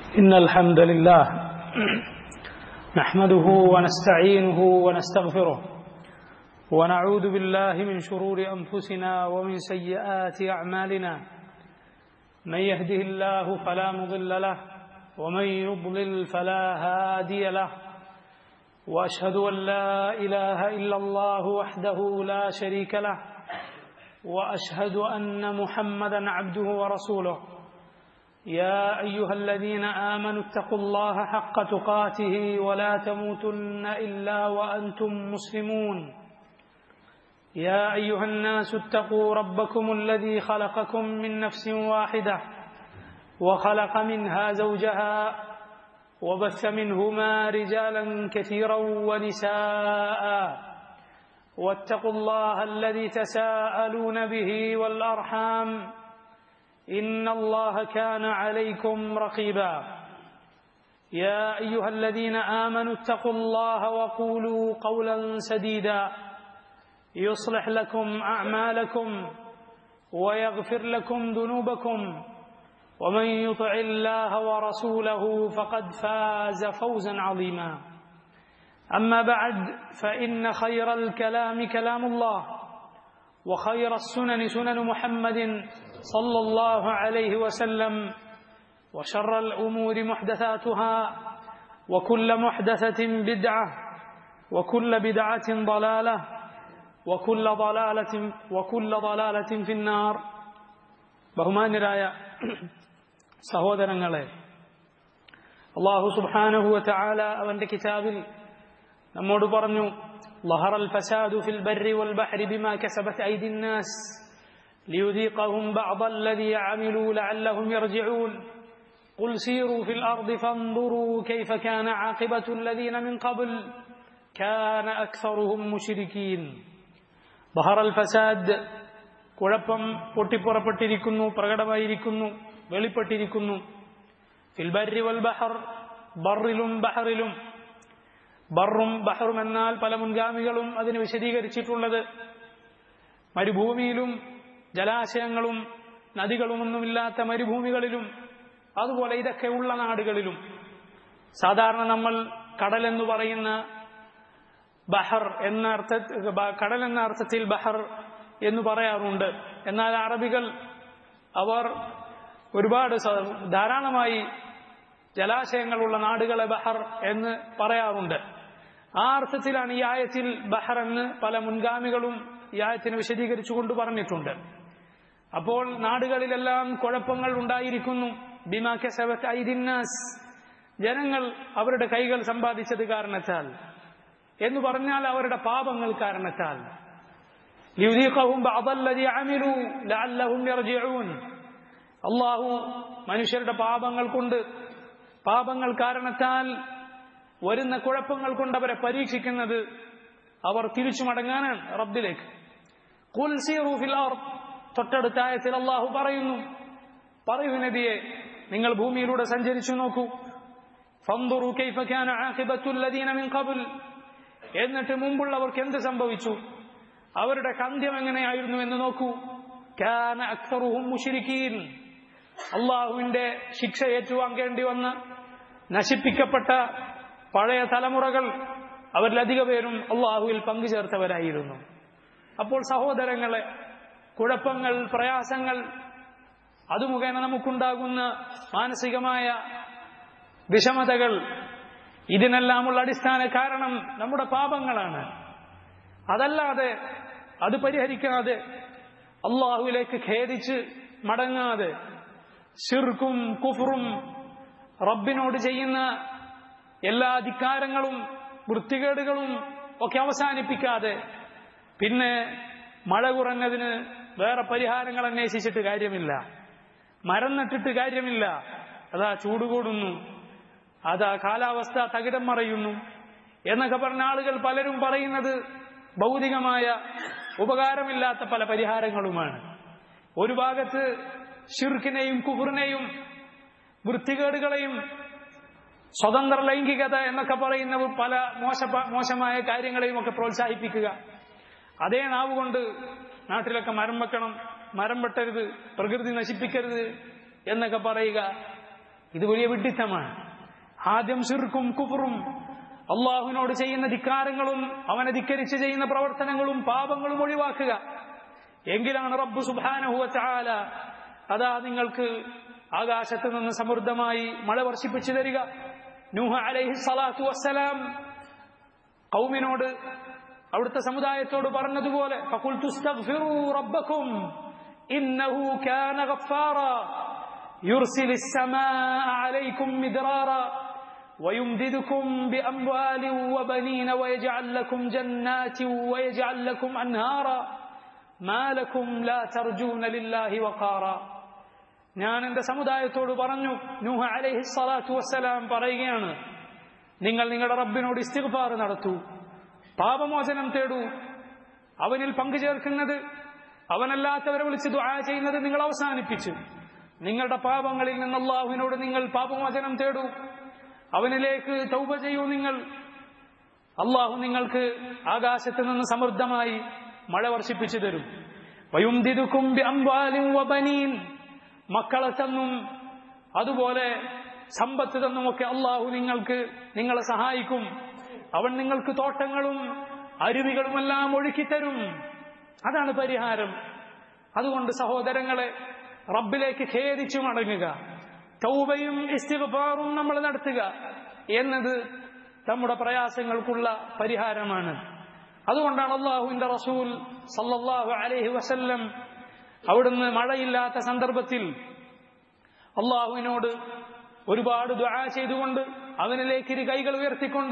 إن الحمد لله نحمده ونستعينه ونستغفره ونعوذ بالله من شرور أنفسنا ومن سيئات أعمالنا من يهده الله فلا مضل له ومن يضلل فلا هادي له وأشهد أن لا إله إلا الله وحده لا شريك له وأشهد أن محمدا عبده ورسوله يا أيها الذين آمنوا اتقوا الله حق تقاته ولا تموتن إلا وأنتم مسلمون يا أيها الناس اتقوا ربكم الذي خلقكم من نفس واحدة وخلق منها زوجها وبث منهما رجالا كثيرا ونساء واتقوا الله الذي تساءلون به والأرحام إن الله كان عليكم رقيبا يا أيها الذين آمنوا اتقوا الله وقولوا قولا سديدا يصلح لكم أعمالكم ويغفر لكم ذنوبكم ومن يطع الله ورسوله فقد فاز فوزا عظيما أما بعد فإن خير الكلام كلام الله وخير السنن سنن محمد صلى الله عليه وسلم وشر الأمور محدثاتها وكل محدثة بدعة وكل بدعة ضلالة وكل ضلالة وكل ضلالة في النار ബഹുമാന്യരായ സഹോദരങ്ങളെ അള്ളാഹു സുബ്ഹാനഹു വതആല അവന്റെ കിതാബിൽ നമ്മോട് പറഞ്ഞു ظهر الفساد في البر والبحر بما كسبت أيدي الناس ليذيقهم بعض الذي عملوا لعلهم يرجعون قل سيروا في الأرض فانظروا كيف كان عاقبة الذين من قبل كان أكثرهم مشركين ظهر الفساد കുഴപ്പം പൊട്ടിപ്പുറപ്പെട്ടിരിക്കുന്നു പ്രകടമായിരിക്കുന്നു വെളിപ്പെട്ടിരിക്കുന്നു ഫിൽബരി വൽ ബഹർ ബറിലും ബഹറിലും ബറും ബഹറും എന്നാൽ പല മുൻഗാമികളും അതിന് വിശദീകരിച്ചിട്ടുള്ളത് മരുഭൂമിയിലും ജലാശയങ്ങളും നദികളുമൊന്നുമില്ലാത്ത മരുഭൂമികളിലും അതുപോലെ ഇതൊക്കെ ഉള്ള നാടുകളിലും സാധാരണ നമ്മൾ കടൽ എന്ന് പറയുന്ന ബഹർ എന്ന അർത്ഥ കടൽ എന്ന അർത്ഥത്തിൽ ബഹർ എന്ന് പറയാറുണ്ട് എന്നാൽ അറബികൾ അവർ ഒരുപാട് ധാരാളമായി ജലാശയങ്ങളുള്ള നാടുകളെ ബഹർ എന്ന് പറയാറുണ്ട് ആ അർത്ഥത്തിലാണ് ഈ ആയത്തിൽ ബഹർ എന്ന് പല മുൻഗാമികളും ഈ ആയത്തിന് വിശദീകരിച്ചുകൊണ്ട് പറഞ്ഞിട്ടുണ്ട് അപ്പോൾ നാടുകളിലെല്ലാം കുഴപ്പങ്ങൾ ഉണ്ടായിരിക്കുന്നു ബിമാസ് ജനങ്ങൾ അവരുടെ കൈകൾ സമ്പാദിച്ചത് കാരണത്താൽ എന്ന് പറഞ്ഞാൽ അവരുടെ പാപങ്ങൾ കാരണത്താൽ അള്ളാഹു മനുഷ്യരുടെ പാപങ്ങൾ കൊണ്ട് പാപങ്ങൾ കാരണത്താൽ വരുന്ന കുഴപ്പങ്ങൾ കൊണ്ട് അവരെ പരീക്ഷിക്കുന്നത് അവർ തിരിച്ചു മടങ്ങാനാണ് റബ്ബിലേക്ക് തൊട്ടടുത്ത ആയത്തിൽ അള്ളാഹു പറയുന്നു പറയൂ നബിയെ നിങ്ങൾ ഭൂമിയിലൂടെ സഞ്ചരിച്ചു നോക്കൂ എന്നിട്ട് മുമ്പുള്ളവർക്ക് എന്ത് സംഭവിച്ചു അവരുടെ കന്ത്യം എങ്ങനെയായിരുന്നു എന്ന് നോക്കൂ അള്ളാഹുവിന്റെ ശിക്ഷ ഏറ്റുവാങ്ങേണ്ടി വന്ന നശിപ്പിക്കപ്പെട്ട പഴയ തലമുറകൾ അവരിലധിക പേരും അള്ളാഹുവിൽ പങ്കുചേർത്തവരായിരുന്നു അപ്പോൾ സഹോദരങ്ങളെ കുഴപ്പങ്ങൾ പ്രയാസങ്ങൾ അത് മുഖേന നമുക്കുണ്ടാകുന്ന മാനസികമായ വിഷമതകൾ ഇതിനെല്ലാമുള്ള അടിസ്ഥാന കാരണം നമ്മുടെ പാപങ്ങളാണ് അതല്ലാതെ അത് പരിഹരിക്കാതെ അള്ളാഹുവിലേക്ക് ഖേദിച്ച് മടങ്ങാതെ ഷിർക്കും കുഫറും റബ്ബിനോട് ചെയ്യുന്ന എല്ലാ ധിക്കാരങ്ങളും വൃത്തികേടുകളും ഒക്കെ അവസാനിപ്പിക്കാതെ പിന്നെ മഴ കുറഞ്ഞതിന് വേറെ പരിഹാരങ്ങൾ അന്വേഷിച്ചിട്ട് കാര്യമില്ല മരം നട്ടിട്ട് കാര്യമില്ല അതാ ചൂട് കൂടുന്നു അതാ കാലാവസ്ഥ തകിടം മറയുന്നു എന്നൊക്കെ പറഞ്ഞ ആളുകൾ പലരും പറയുന്നത് ഭൗതികമായ ഉപകാരമില്ലാത്ത പല പരിഹാരങ്ങളുമാണ് ഒരു ഭാഗത്ത് ഷിർക്കിനെയും കുഹറിനെയും വൃത്തികേടുകളെയും സ്വതന്ത്ര ലൈംഗികത എന്നൊക്കെ പറയുന്ന പല മോശ മോശമായ കാര്യങ്ങളെയും ഒക്കെ പ്രോത്സാഹിപ്പിക്കുക അതേ നാവ് കൊണ്ട് നാട്ടിലൊക്കെ മരം വെക്കണം മരം വെട്ടരുത് പ്രകൃതി നശിപ്പിക്കരുത് എന്നൊക്കെ പറയുക ഇത് വലിയ വിഡിത്തമാണ് ആദ്യം ഷിർക്കും കുഫറും അള്ളാഹുവിനോട് ചെയ്യുന്ന ധിക്കാരങ്ങളും അവനെ ധിക്കരിച്ച് ചെയ്യുന്ന പ്രവർത്തനങ്ങളും പാപങ്ങളും ഒഴിവാക്കുക എങ്കിലാണ് റബ്ബു സുബാനഹുവ ചാല അതാ നിങ്ങൾക്ക് ആകാശത്ത് നിന്ന് സമൃദ്ധമായി മഴ വർഷിപ്പിച്ചു തരിക നൂഹ അലൈഹി സ്വലാത്തു വസ്സലാം കൗമിനോട് അവിടുത്തെ സമുദായത്തോട് പറഞ്ഞതുപോലെ فَقُلْتُ اسْتَغْفِرُوا رَبَّكُمْ إِنَّهُ كَانَ غَفَّارًا يُرْسِلِ السَّمَاءَ عَلَيْكُمْ مِدْرَارًا ويمددكم بأموال وبنين ويجعل لكم جنات ويجعل لكم أنهارا ما لكم لا ترجون لله وقارا ഞാൻ എന്റെ സമുദായത്തോട് പറഞ്ഞു നൂഹ അലൈഹി സ്വലാത്തു വസ്സലാം പറയുകയാണ് നിങ്ങൾ നിങ്ങളുടെ റബ്ബിനോട് ഇസ്തിഗ്ഫാർ നടത്തൂ പാപമോചനം തേടൂ അവനിൽ പങ്കുചേർക്കുന്നത് അവനല്ലാത്തവരെ വിളിച്ച് ദുആ ചെയ്യുന്നത് നിങ്ങൾ അവസാനിപ്പിച്ചു നിങ്ങളുടെ പാപങ്ങളിൽ നിന്ന് അള്ളാഹുവിനോട് നിങ്ങൾ പാപമോചനം തേടൂ അവനിലേക്ക് തൗബ ചെയ്യൂ നിങ്ങൾ അള്ളാഹു നിങ്ങൾക്ക് ആകാശത്ത് നിന്ന് സമൃദ്ധമായി മഴ വർഷിപ്പിച്ചു തരും വയുംദിദുക്കും ബിഅംവാലിൻ വബനീൻ മക്കളെ തന്നും അതുപോലെ സമ്പത്ത് തന്നുമൊക്കെ അള്ളാഹു നിങ്ങൾക്ക് നിങ്ങളെ സഹായിക്കും അവൻ നിങ്ങൾക്ക് തോട്ടങ്ങളും അരുവികളുമെല്ലാം ഒഴുക്കിത്തരും അതാണ് പരിഹാരം അതുകൊണ്ട് സഹോദരങ്ങളെ റബ്ബിലേക്ക് ഖേദിച്ചു മടങ്ങുക തൗബയും ഇസ്തിഗ്ഫാറും നമ്മൾ നടത്തുക എന്നത് നമ്മുടെ പ്രയാസങ്ങൾക്കുള്ള പരിഹാരമാണ് അതുകൊണ്ടാണ് അള്ളാഹുവിന്റെ റസൂൽ സല്ലല്ലാഹു അലൈഹി വസല്ലം അവിടുന്ന് മഴയില്ലാത്ത സന്ദർഭത്തിൽ അള്ളാഹുവിനോട് ഒരുപാട് ദുആ ചെയ്തുകൊണ്ട് അവനിലേക്ക് ഇരു കൈകൾ ഉയർത്തിക്കൊണ്ട്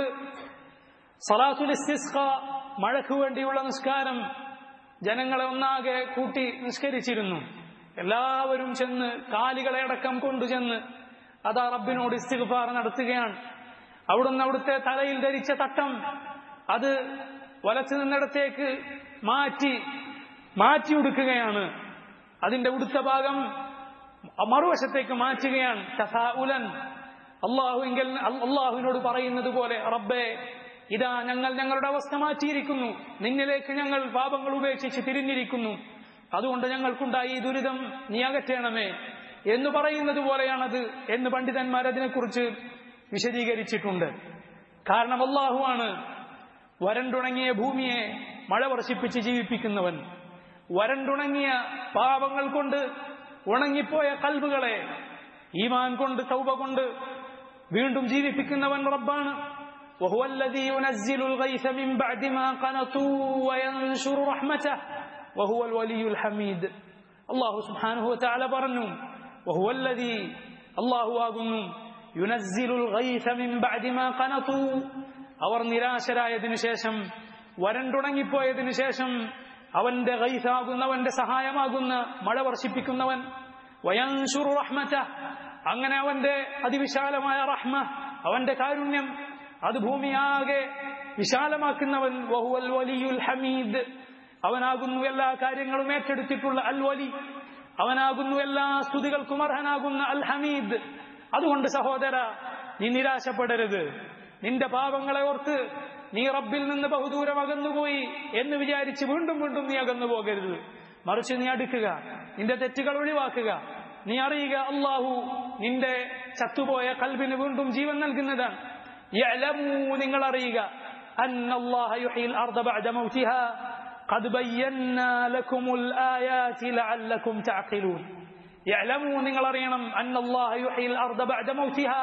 സലാത്തുൽ ഇസ്തിസ്ഖ മഴയ്ക്ക് വേണ്ടിയുള്ള നിസ്കാരം ജനങ്ങളെ ഒന്നാകെ കൂട്ടി നിസ്കരിച്ചിരുന്നു എല്ലാവരും ചെന്ന് കാലികളെ അടക്കം കൊണ്ടുചെന്ന് അതാ റബ്ബിനോട് ഇസ്തിഗ്ഫാർ നടത്തുകയാണ് അവിടുന്ന് അവിടുത്തെ തലയിൽ ധരിച്ച തട്ടം അത് വലച്ചു നിന്നിടത്തേക്ക് മാറ്റി മാറ്റി ഉടുക്കുകയാണ് അതിന്റെ ഉടുത്ത ഭാഗം മറുവശത്തേക്ക് മാറ്റുകയാണ് തഥാഉലൻ അള്ളാഹുവിൽ അള്ളാഹുവിനോട് പറയുന്നത് പോലെ റബ്ബേ ഇതാ ഞങ്ങൾ ഞങ്ങളുടെ അവസ്ഥ മാറ്റിയിരിക്കുന്നു നിന്നിലേക്ക് ഞങ്ങൾ പാപങ്ങൾ ഉപേക്ഷിച്ച് തിരിഞ്ഞിരിക്കുന്നു അതുകൊണ്ട് ഞങ്ങൾക്കുണ്ടായി ഈ ദുരിതം നീ അകറ്റണമേ എന്ന് പറയുന്നത് പോലെയാണത് എന്ന് പണ്ഡിതന്മാർ അതിനെക്കുറിച്ച് വിശദീകരിച്ചിട്ടുണ്ട് കാരണം അള്ളാഹുവാണ് വരണ്ടുണങ്ങിയ ഭൂമിയെ മഴ വർഷിപ്പിച്ച് ജീവിപ്പിക്കുന്നവൻ വരണ്ടുണങ്ങിയ പാപങ്ങൾ കൊണ്ട് ഉണങ്ങിപ്പോയ കൽബുകളെ ഈമാൻ കൊണ്ട് തൗബ കൊണ്ട് വീണ്ടും ജീവിപ്പിക്കുന്നവൻ റബ്ബാണ് وهو الذي ينزل الغيث من بعد ما قنطوا وينشر رحمته وهو الولي الحميد الله سبحانه وتعالى പറഞ്ഞു وهو الذي الله ആകുന്നു ينزل الغيث من بعد ما قنطوا അവർ നിരാശരായതിനു ശേഷം വരണ്ടുണങ്ങിപ്പോയതിനു ശേഷം അവന്റെ ഗൈസാകുന്നവന്റെ സഹായമാകുന്ന മഴ വർഷിപ്പിക്കുന്നവൻ വയൻഷുറു റഹ്മറ്റ അങ്ങനെ അവന്റെ അതിവിശാലമായ റഹ്മ അവന്റെ കാരുണ്യം അത് ഭൂമിയാകെ വിശാലമാക്കുന്നവൻ വഹുവൽ വലിയുൽ ഹമീദ് അവനാകുന്നു എല്ലാ കാര്യങ്ങളും ഏറ്റെടുത്തിട്ടുള്ള അൽ വലി അവനാകുന്നു എല്ലാ സ്തുതികൾക്കും അർഹനാകുന്ന അൽ ഹമീദ് അതുകൊണ്ട് സഹോദര നീ നിരാശപ്പെടരുത് നിന്റെ പാപങ്ങളെ ഓർത്ത് നീ റബ്ബിൽ നിന്ന് ബഹുദൂരം അകന്നുപോയി എന്ന് വിചാരിച്ച് വീണ്ടും വീണ്ടും നീ അകന്നു പോകരുത് മറിച്ച് നീ അടുക്കുക നിന്റെ തെറ്റുകൾ ഒഴിവാക്കുക നീ അറിയുക അള്ളാഹു നിന്റെ ചത്തുപോയ കൽബിന് വീണ്ടും ജീവൻ നൽകുന്നതാണ് يعلموا നിങ്ങൾ അറിയുക أن الله يحيي الأرض بعد موتها قد بينا لكم الآيات لعلكم تعقلون يعلموا നിങ്ങൾ അറിയണം أن الله يحيي الأرض بعد موتها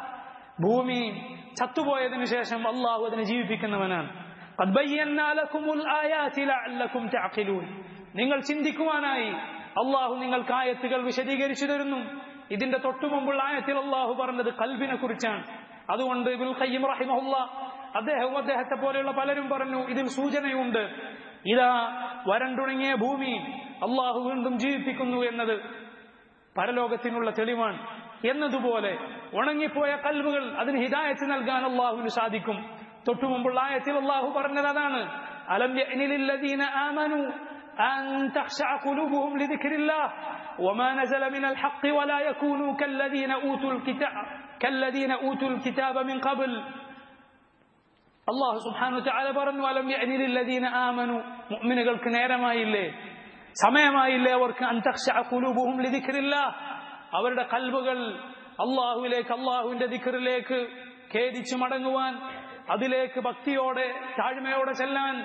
ഭൂമി ചത്തുപോയതിനു ശേഷം അള്ളാഹു അതിനെ ജീവിപ്പിക്കുന്നവനാണ് قد بينا لكم الآيات لعلكم تعقلون നിങ്ങൾ ചിന്തിക്കുവാനായി അള്ളാഹു നിങ്ങൾക്ക് ആയത്തുകൾ വിശദീകരിച്ചു തരുന്നു ഇതിന്റെ തൊട്ടു മുമ്പുള്ള ആയത്തിൽ അള്ളാഹു പറഞ്ഞത് കൽബിനെ കുറിച്ചാണ് അതുകൊണ്ട് ഇബുൽ ഖയ്യിം റഹിമഹുല്ല അദ്ദേഹവും അദ്ദേഹത്തെ പോലെയുള്ള പലരും പറഞ്ഞു ഇതിൽ സൂചനയുണ്ട് ഇതാ വരണ്ടുണങ്ങിയ ഭൂമി അള്ളാഹു വീണ്ടും ജീവിപ്പിക്കുന്നു എന്നത് പരലോകത്തിനുള്ള തെളിവാണ് എന്നതുപോലെ ഉണങ്ങിപ്പോയ കൽവുകൾ അതിന് ഹിദായത്ത് നൽകാൻ അള്ളാഹുവിന് സാധിക്കും തൊട്ടു മുമ്പുള്ള ആയത്തിൽ അള്ളാഹു പറഞ്ഞത് അതാണ് അലം യഅ്നിലില്ലദീന ആമനു أن تخشع قلوبهم لذكر الله وما نزل من الحق ولا يكونوا كالذين أوتوا الكتاب كالذين أوتوا الكتاب من قبل الله سبحانه وتعالى പറഞ്ഞു അലം യഅ്നി ലില്ലദീന ആമനു മുഅ്മിനുകൾക്ക് നേരമായില്ലേ സമയമായില്ലേ അവർക്ക് അൻ തഖ്ശഅ ഖുലൂബുഹും ലിദിക്രില്ലാഹ് അവരുടെ കൽബുകൾ അള്ളാഹുവിലേക്ക് അള്ളാഹുവിന്റെ ദിക്കറിലേക്ക് ഖേദിച്ചു മടങ്ങുവാൻ അതിലേക്ക് ഭക്തിയോടെ താഴ്മയോടെ ചെല്ലാൻ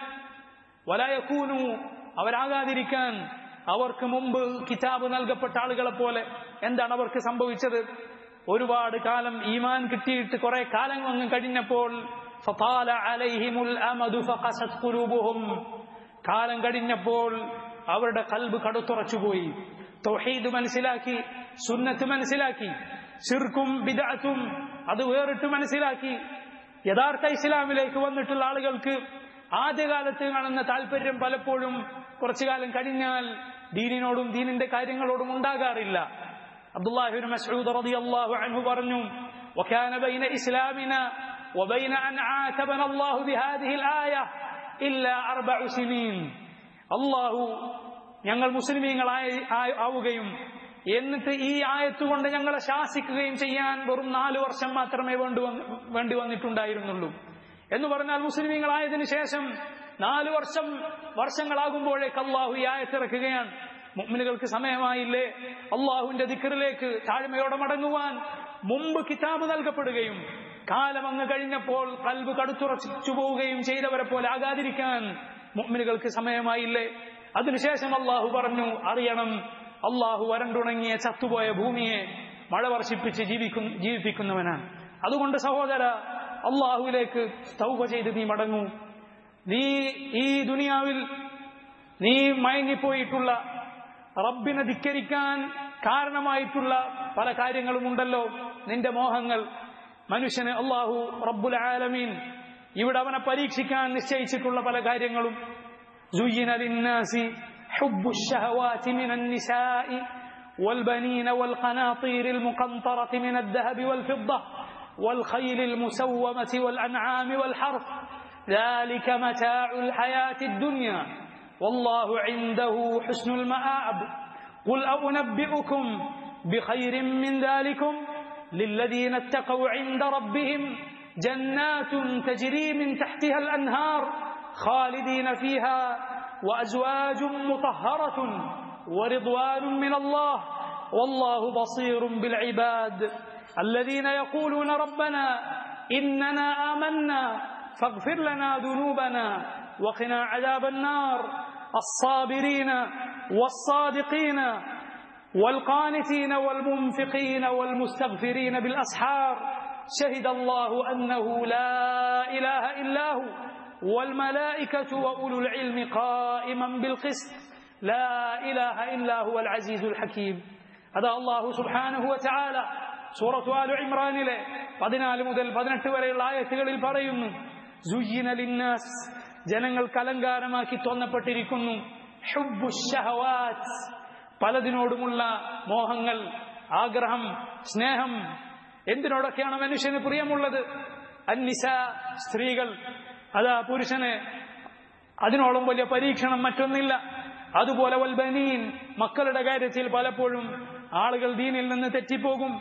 വലയക്കൂനു അവരാകാതിരിക്കാൻ അവർക്ക് മുമ്പ് കിതാബ് നൽകപ്പെട്ട ആളുകളെ പോലെ എന്താണ് അവർക്ക് സംഭവിച്ചത് ഒരുപാട് കാലം ഈമാൻ കിട്ടിയിട്ട് കുറെ കാലം അങ്ങ് കഴിഞ്ഞപ്പോൾ ഫതാല അലൈഹിമുൽ അമദു ഫഖസത് ഖുലൂബുഹും കാലം കഴിഞ്ഞപ്പോൾ അവരുടെ കൽബ് കടുത്തുറച്ചുപോയി തൗഹീദ് മനസ്സിലാക്കി സുന്നത്ത് മനസ്സിലാക്കി ശിർക്കും ബിദഅത്തും അത് വേറിട്ട് മനസ്സിലാക്കി യഥാർത്ഥ ഇസ്ലാമിലേക്ക് വന്നിട്ടുള്ള ആളുകൾക്ക് ആദ്യകാലത്ത് കാണുന്ന താല്പര്യം പലപ്പോഴും കുറച്ചു കാലം കഴിഞ്ഞാൽ ദീനിനോടും ദീനിന്റെ കാര്യങ്ങളോടും ഉണ്ടാകാറില്ല അബ്ദുല്ലാഹിബിൻ മസ്ഊദ് റളിയല്ലാഹു അൻഹു പറഞ്ഞു وكان بين إسلامنا وبين أن عاتبنا الله بهذه الآية إلا أربع سنين الله ഞങ്ങൾ മുസ്ലിമീങ്ങളായി ആവുകയും എന്നിട്ട് ഈ ആയത്ത് കൊണ്ട് ഞങ്ങളെ ശാസിക്കുകയും ചെയ്യാൻ വെറും നാല് വർഷം മാത്രമേ വേണ്ടി വേണ്ടി വന്നിട്ടുണ്ടായിരുന്നുള്ളൂ എന്ന് പറഞ്ഞാൽ മുസ്ലിമീങ്ങളായതിനു ശേഷം നാല് വർഷം വർഷങ്ങളാകുമ്പോഴേക്ക് അള്ളാഹു ഈ ആയത്തിറക്കുകയാണ് മുഅ്മിനുകൾക്ക് സമയമായില്ലേ അള്ളാഹുവിന്റെ ദിക്കറിലേക്ക് താഴ്മയോടെ മടങ്ങുവാൻ മുമ്പ് കിതാബ് നൽകപ്പെടുകയും കാലം അങ്ങ് കഴിഞ്ഞപ്പോൾ കൽബ് കടുത്തുറച്ചു പോവുകയും ചെയ്തവരെ പോലെ ആകാതിരിക്കാൻ മുഅ്മിനുകൾക്ക് സമയമായില്ലേ അതിനുശേഷം അള്ളാഹു പറഞ്ഞു അറിയണം അള്ളാഹു വരണ്ടുണങ്ങിയ ചത്തുപോയ ഭൂമിയെ മഴ വർഷിപ്പിച്ച് ജീവിക്കും ജീവിപ്പിക്കുന്നവനാണ് അതുകൊണ്ട് സഹോദര അള്ളാഹുവിലേക്ക് തൗബ ചെയ്ത് നീ മടങ്ങൂ നീ ഈ ദുനിയാവിൽ നീ മയങ്ങിപ്പോയിട്ടുള്ള റബ്ബിനെ ധിക്കരിക്കാൻ കാരണമായിട്ടുള്ള പല കാര്യങ്ങളും ഉണ്ടല്ലോ നിന്റെ മോഹങ്ങൾ മനുഷ്യന് അള്ളാഹു റബ്ബുൽ ആലമീൻ ഇവിടെ അവനെ പരീക്ഷിക്കാൻ നിശ്ചയിച്ചിട്ടുള്ള പല കാര്യങ്ങളും زين للناس حب الشهوات من النساء والبنين والقناطير المقنطرة من الذهب والفضة والخيل المسومة والأنعام والحرث ذلك متاع الحياة الدنيا والله عنده حسن المآب قل أنبئكم بخير من ذلكم للذين اتقوا عند ربهم جنات تجري من تحتها الأنهار خالدين فيها وأزواج مطهرة ورضوان من الله والله بصير بالعباد الذين يقولون ربنا إننا آمنا فاغفر لنا ذنوبنا وقنا عذاب النار الصابرين والصادقين والقانتين والمنفقين والمستغفرين بالأسحار شهد الله أنه لا إله إلا هو والملائكة وأولو العلم قائما بالقسط لا إله إلا هو العزيز الحكيم هذا الله سبحانه وتعالى സൂറത്ത് ആലു ഇമ്രാനിലെ പതിനാല് മുതൽ പതിനെട്ട് വരെയുള്ള ആയത്തുകളിൽ പറയുന്നു സുയ്യിന ലിന്നാസ് ജനങ്ങൾക്ക് അലങ്കാരമാക്കി തോന്നപ്പെട്ടിരിക്കുന്നു പലതിനോടുമുള്ള മോഹങ്ങൾ ആഗ്രഹം സ്നേഹം എന്തിനോടൊക്കെയാണ് മനുഷ്യന് പ്രിയമുള്ളത് അന്നിസ സ്ത്രീകൾ അതാ പുരുഷന് അതിനോളം വലിയ പരീക്ഷണം മറ്റൊന്നില്ല അതുപോലെ വൽബനീൻ മക്കളുടെ കാര്യത്തിൽ പലപ്പോഴും ആളുകൾ ദീനിൽ നിന്ന് തെറ്റിപ്പോകും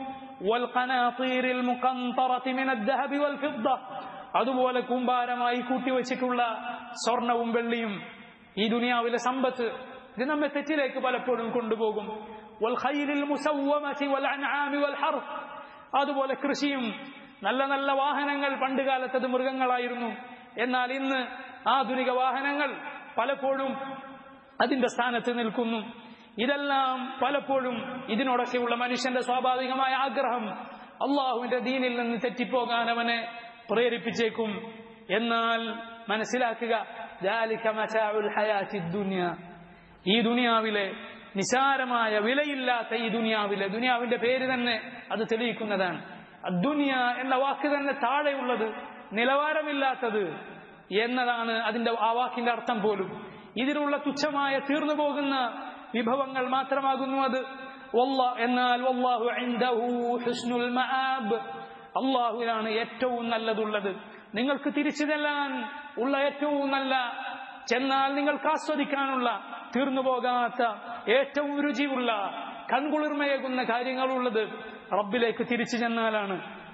അതുപോലെ കൂമ്പാരമായി കൂട്ടിവെച്ചിട്ടുള്ള സ്വർണവും വെള്ളിയും ഈ ദുനിയാവിലെ സമ്പത്ത് ഇത് നമ്മെ തെറ്റിലേക്ക് പലപ്പോഴും കൊണ്ടുപോകും അതുപോലെ കൃഷിയും നല്ല നല്ല വാഹനങ്ങൾ പണ്ട് കാലത്തത് മൃഗങ്ങളായിരുന്നു എന്നാൽ ഇന്ന് ആധുനിക വാഹനങ്ങൾ പലപ്പോഴും അതിന്റെ സ്ഥാനത്ത് നിൽക്കുന്നു ഇതെല്ലാം പലപ്പോഴും ഇതിനോടൊക്കെയുള്ള മനുഷ്യന്റെ സ്വാഭാവികമായ ആഗ്രഹം അള്ളാഹുവിന്റെ ദീനിൽ നിന്ന് തെറ്റിപ്പോകാൻ അവനെ പ്രേരിപ്പിച്ചേക്കും എന്നാൽ മനസ്സിലാക്കുക ഈ ദുനിയാവിലെ നിസാരമായ വിലയില്ലാത്ത ഈ ദുനിയാവിലെ ദുനിയാവിന്റെ പേര് തന്നെ അത് തെളിയിക്കുന്നതാണ് അദ്ദുനിയ എന്ന വാക്ക് തന്നെ താഴെയുള്ളത് നിലവാരമില്ലാത്തത് എന്നതാണ് അതിന്റെ ആ വാക്കിന്റെ അർത്ഥം പോലും ഇതിലുള്ള തുച്ഛമായ തീർന്നു പോകുന്ന വിഭവങ്ങൾ മാത്രമാകുന്നു അത് എന്നാൽ അള്ളാഹുവിനാണ് ഏറ്റവും നല്ലതുള്ളത് നിങ്ങൾക്ക് തിരിച്ചു ചെല്ലാൻ ഉള്ള ഏറ്റവും നല്ല ചെന്നാൽ നിങ്ങൾക്ക് ആസ്വദിക്കാനുള്ള തീർന്നു പോകാത്ത ഏറ്റവും രുചിയുള്ള കൺകുളിർമയേകുന്ന കാര്യങ്ങളുള്ളത് റബ്ബിലേക്ക് തിരിച്ചു ചെന്നാലാണ്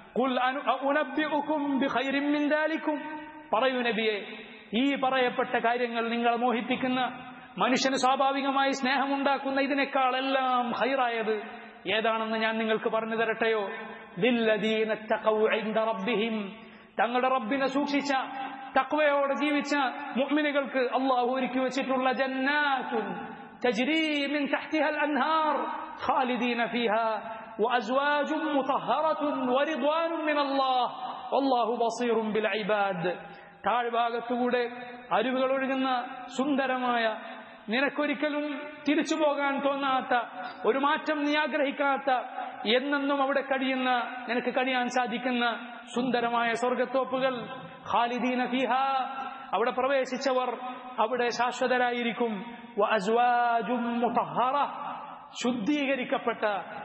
പറയൂ നബിയെ ഈ പറയപ്പെട്ട കാര്യങ്ങൾ നിങ്ങളെ മോഹിപ്പിക്കുന്ന മനുഷ്യന് സ്വാഭാവികമായി സ്നേഹമുണ്ടാക്കുന്ന ഇതിനേക്കാളെല്ലാം ഹൈറായത് ഏതാണെന്ന് ഞാൻ നിങ്ങൾക്ക് പറഞ്ഞു തരട്ടെയോ ലില്ലദീന തഖൗ ഇൻദ റബ്ബിഹിം തങ്ങളുടെ റബ്ബിനെ സൂക്ഷിച്ച തക്വയോടെ ജീവിച്ച മുഅ്മിനുകൾക്ക് അള്ളാഹു ഒരുക്കി വെച്ചിട്ടുള്ള ജന്നാത്തുൻ تجري من تحتها الأنهار خالدين فيها وأزواج مطهرة ورضوان من الله والله بصير بالعباد താഴ്ഭാഗത്തുകൂടെ അരുവുകൾ ഒഴുകുന്ന സുന്ദരമായ നിനക്കൊരിക്കലും തിരിച്ചു പോകാൻ തോന്നാത്ത ഒരു മാറ്റം നീ ആഗ്രഹിക്കാത്ത എന്നെന്നും അവിടെ കഴിയുന്ന നിനക്ക് കഴിയാൻ സാധിക്കുന്ന സുന്ദരമായ സ്വർഗത്തോപ്പുകൾ ഖാലിദീന ഫിഹ അവിടെ പ്രവേശിച്ചവർ അവിടെ ശാശ്വതരായിരിക്കും വഅസ്വാജും മുതഹറ ശുദ്ധീകരിക്കപ്പെട്ട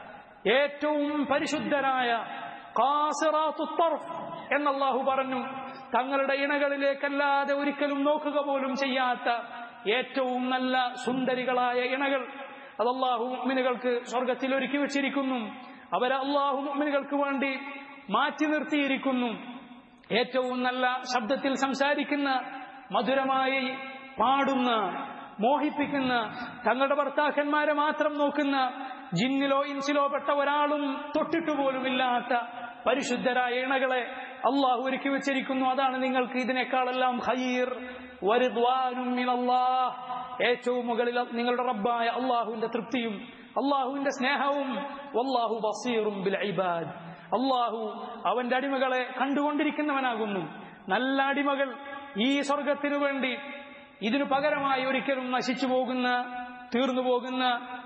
ഏറ്റവും പരിശുദ്ധരായ ഖാസിറാത്തു തർഫ് എന്നല്ലാഹു പറഞ്ഞു തങ്ങളുടെ ഇണകളിലേക്കല്ലാതെ ഒരിക്കലും നോക്കുക പോലും ചെയ്യാത്ത ഏറ്റവും നല്ല സുന്ദരികളായ ഇണകൾ അത് അള്ളാഹു മുഅ്മിനുകൾക്ക് സ്വർഗത്തിൽ ഒരുക്കി വെച്ചിരിക്കുന്നു അവരെ അള്ളാഹു മുഅ്മിനുകൾക്ക് വേണ്ടി മാറ്റി നിർത്തിയിരിക്കുന്നു ഏറ്റവും നല്ല ശബ്ദത്തിൽ സംസാരിക്കുന്ന മധുരമായി പാടുന്ന മോഹിപ്പിക്കുന്ന തങ്ങളുടെ ഭർത്താക്കന്മാരെ മാത്രം നോക്കുന്ന ജിന്നിലോ ഇൻസിലോ പെട്ട ഒരാളും തൊട്ടിട്ടു പോലുമില്ലാത്ത പരിശുദ്ധരായ ഇണകളെ അള്ളാഹു ഒരുക്കി വെച്ചിരിക്കുന്നു അതാണ് നിങ്ങൾക്ക് ഇതിനേക്കാളെല്ലാം ഹയീർ വരിദ്വാനും മിനല്ലാഹ് ഏറ്റവും മുകളിൽ നിങ്ങളുടെ റബ്ബായ അള്ളാഹുവിന്റെ തൃപ്തിയും അള്ളാഹുവിന്റെ സ്നേഹവും വല്ലാഹു ബസീറും ബിൽ ഇബാദ് അള്ളാഹു അവന്റെ അടിമകളെ കണ്ടുകൊണ്ടിരിക്കുന്നവനാകുന്നു നല്ല അടിമകൾ ഈ സ്വർഗത്തിനു വേണ്ടി ഇതിനു പകരമായി ഒരിക്കലും നശിച്ചു പോകുന്ന തീർന്നു പോകുന്ന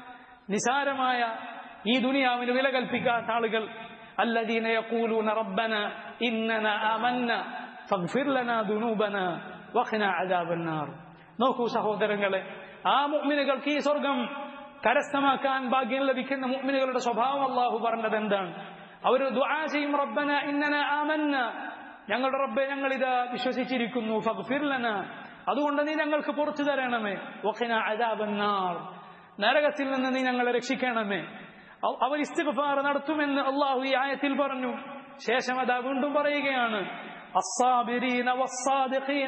നിസാരമായ ഈ ദുനിയാവിന് വില കൽപ്പിക്കാത്ത ആളുകൾ الذين يقولون ربنا إننا آمنا فاغفر لنا ذنوبنا وقنا عذاب النار നോക്കൂ സഹോദരങ്ങളെ ആ മുഅ്മിനുകൾക്ക് ഈ സ്വർഗം കരസ്ഥമാക്കാൻ ഭാഗ്യം ലഭിക്കുന്ന മുഅ്മിനുകളുടെ സ്വഭാവം അള്ളാഹു പറഞ്ഞത് എന്താണ് അവർ ദുആ ചെയ്യും റബ്ബന ഇന്നന ആമന്ന ഞങ്ങളുടെ റബ്ബെ ഞങ്ങൾ ഇതാ വിശ്വസിച്ചിരിക്കുന്നു ഫഗ്ഫിർ ലന അതുകൊണ്ട് നീ ഞങ്ങൾക്ക് പുറത്തു തരണമേ വഖിന അദാബന്നാർ നരകത്തിൽ നിന്ന് നീ ഞങ്ങളെ രക്ഷിക്കണമേ അവ- അവർ ഇസ്തിഗ്ഫാർ നടത്തുമെന്ന് അള്ളാഹു ഈ ആയത്തിൽ പറഞ്ഞു ശേഷം അതാ വീണ്ടും പറയുകയാണ് الصابرين والصادقين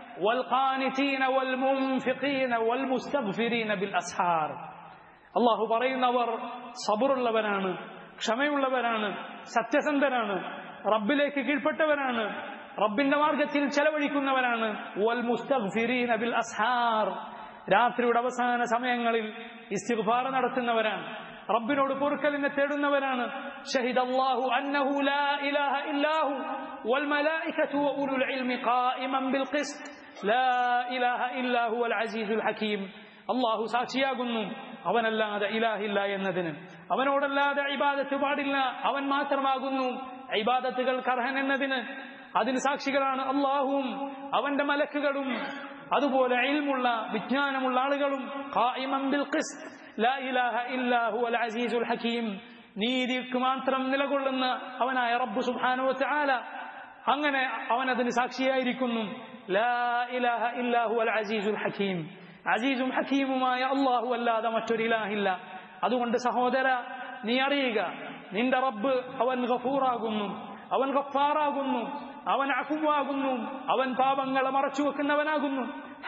والقانتين والمنفقين والمستغفرين بالأسحار അള്ളാഹു പറയുന്നവർ സബറുള്ളവരാണ് ക്ഷമയുള്ളവരാണ് സത്യസന്ധരാണ് റബ്ബിലേക്ക് കീഴ്പ്പെട്ടവരാണ് റബ്ബിന്റെ മാർഗത്തിൽ ചെലവഴിക്കുന്നവരാണ് വൽ മുസ്തഗ്ഫിരീന ബിൽ അസ്ഹാർ രാത്രിയുടെ അവസാന സമയങ്ങളിൽ ഇസ്തിഗ്ഫാർ നടത്തുന്നവരാണ് റബ്ബിനോട് പൊറുക്കലിനെ തേടുന്നവരാണ് ഷഹിദ് അല്ലാഹു അന്നഹു ലാ ഇലാഹ ഇല്ലാഹു വൽ മലായികതു വഉലുൽ ഇൽമി ഖായിമൻ ബിൽ ഖിസ്ത് ലാ ഇലാഹ ഇല്ലാഹു വൽ അസീസുൽ ഹകീം അള്ളാഹു സാക്ഷിയാകുന്നു അവനല്ലാതെ ഇലാഹില്ല എന്നതിന് അവനോടല്ലാതെ ഇബാദത്ത് പാടില്ല അവൻ മാത്രമാകുന്നു ഇബാദത്തുകൾ കർഹൻ എന്നതിന് അതിന് സാക്ഷികളാണ് അള്ളാഹുവും അവന്റെ മലക്കുകളും അതുപോലെ ഇൽമുള്ള വിജ്ഞാനമുള്ള ആളുകളും ഖായിമൻ ബിൽ ഖിസ്ത് ലാ ഇലാഹ ഇല്ലാ ഹുവൽ അസീസുൽ ഹകീം നീതിക്ക് മാത്രം നിലകൊള്ളുന്ന അവനായ റബ്ബ് സുബ്ഹാനഹു വതആല അങ്ങനെ അവൻ അതിന് സാക്ഷിയായിരിക്കുന്നു ലാ ഇലാഹ ഇല്ലാ ഹുവൽ അസീസുൽ ഹകീം അസീസും ഹക്കീമുമായ അള്ളാഹു അല്ലാതെ മറ്റൊരു ഇലാഹില്ല അതുകൊണ്ട് സഹോദര നീ അറിയുക നിന്റെ റബ്ബ് അവൻ ഗഫൂറാകുന്നു അവൻ ഗഫാറാകുന്നു അവൻ അഫുവാകുന്നു അവൻ പാപങ്ങളെ മറച്ചു വെക്കുന്നവനാകുന്നു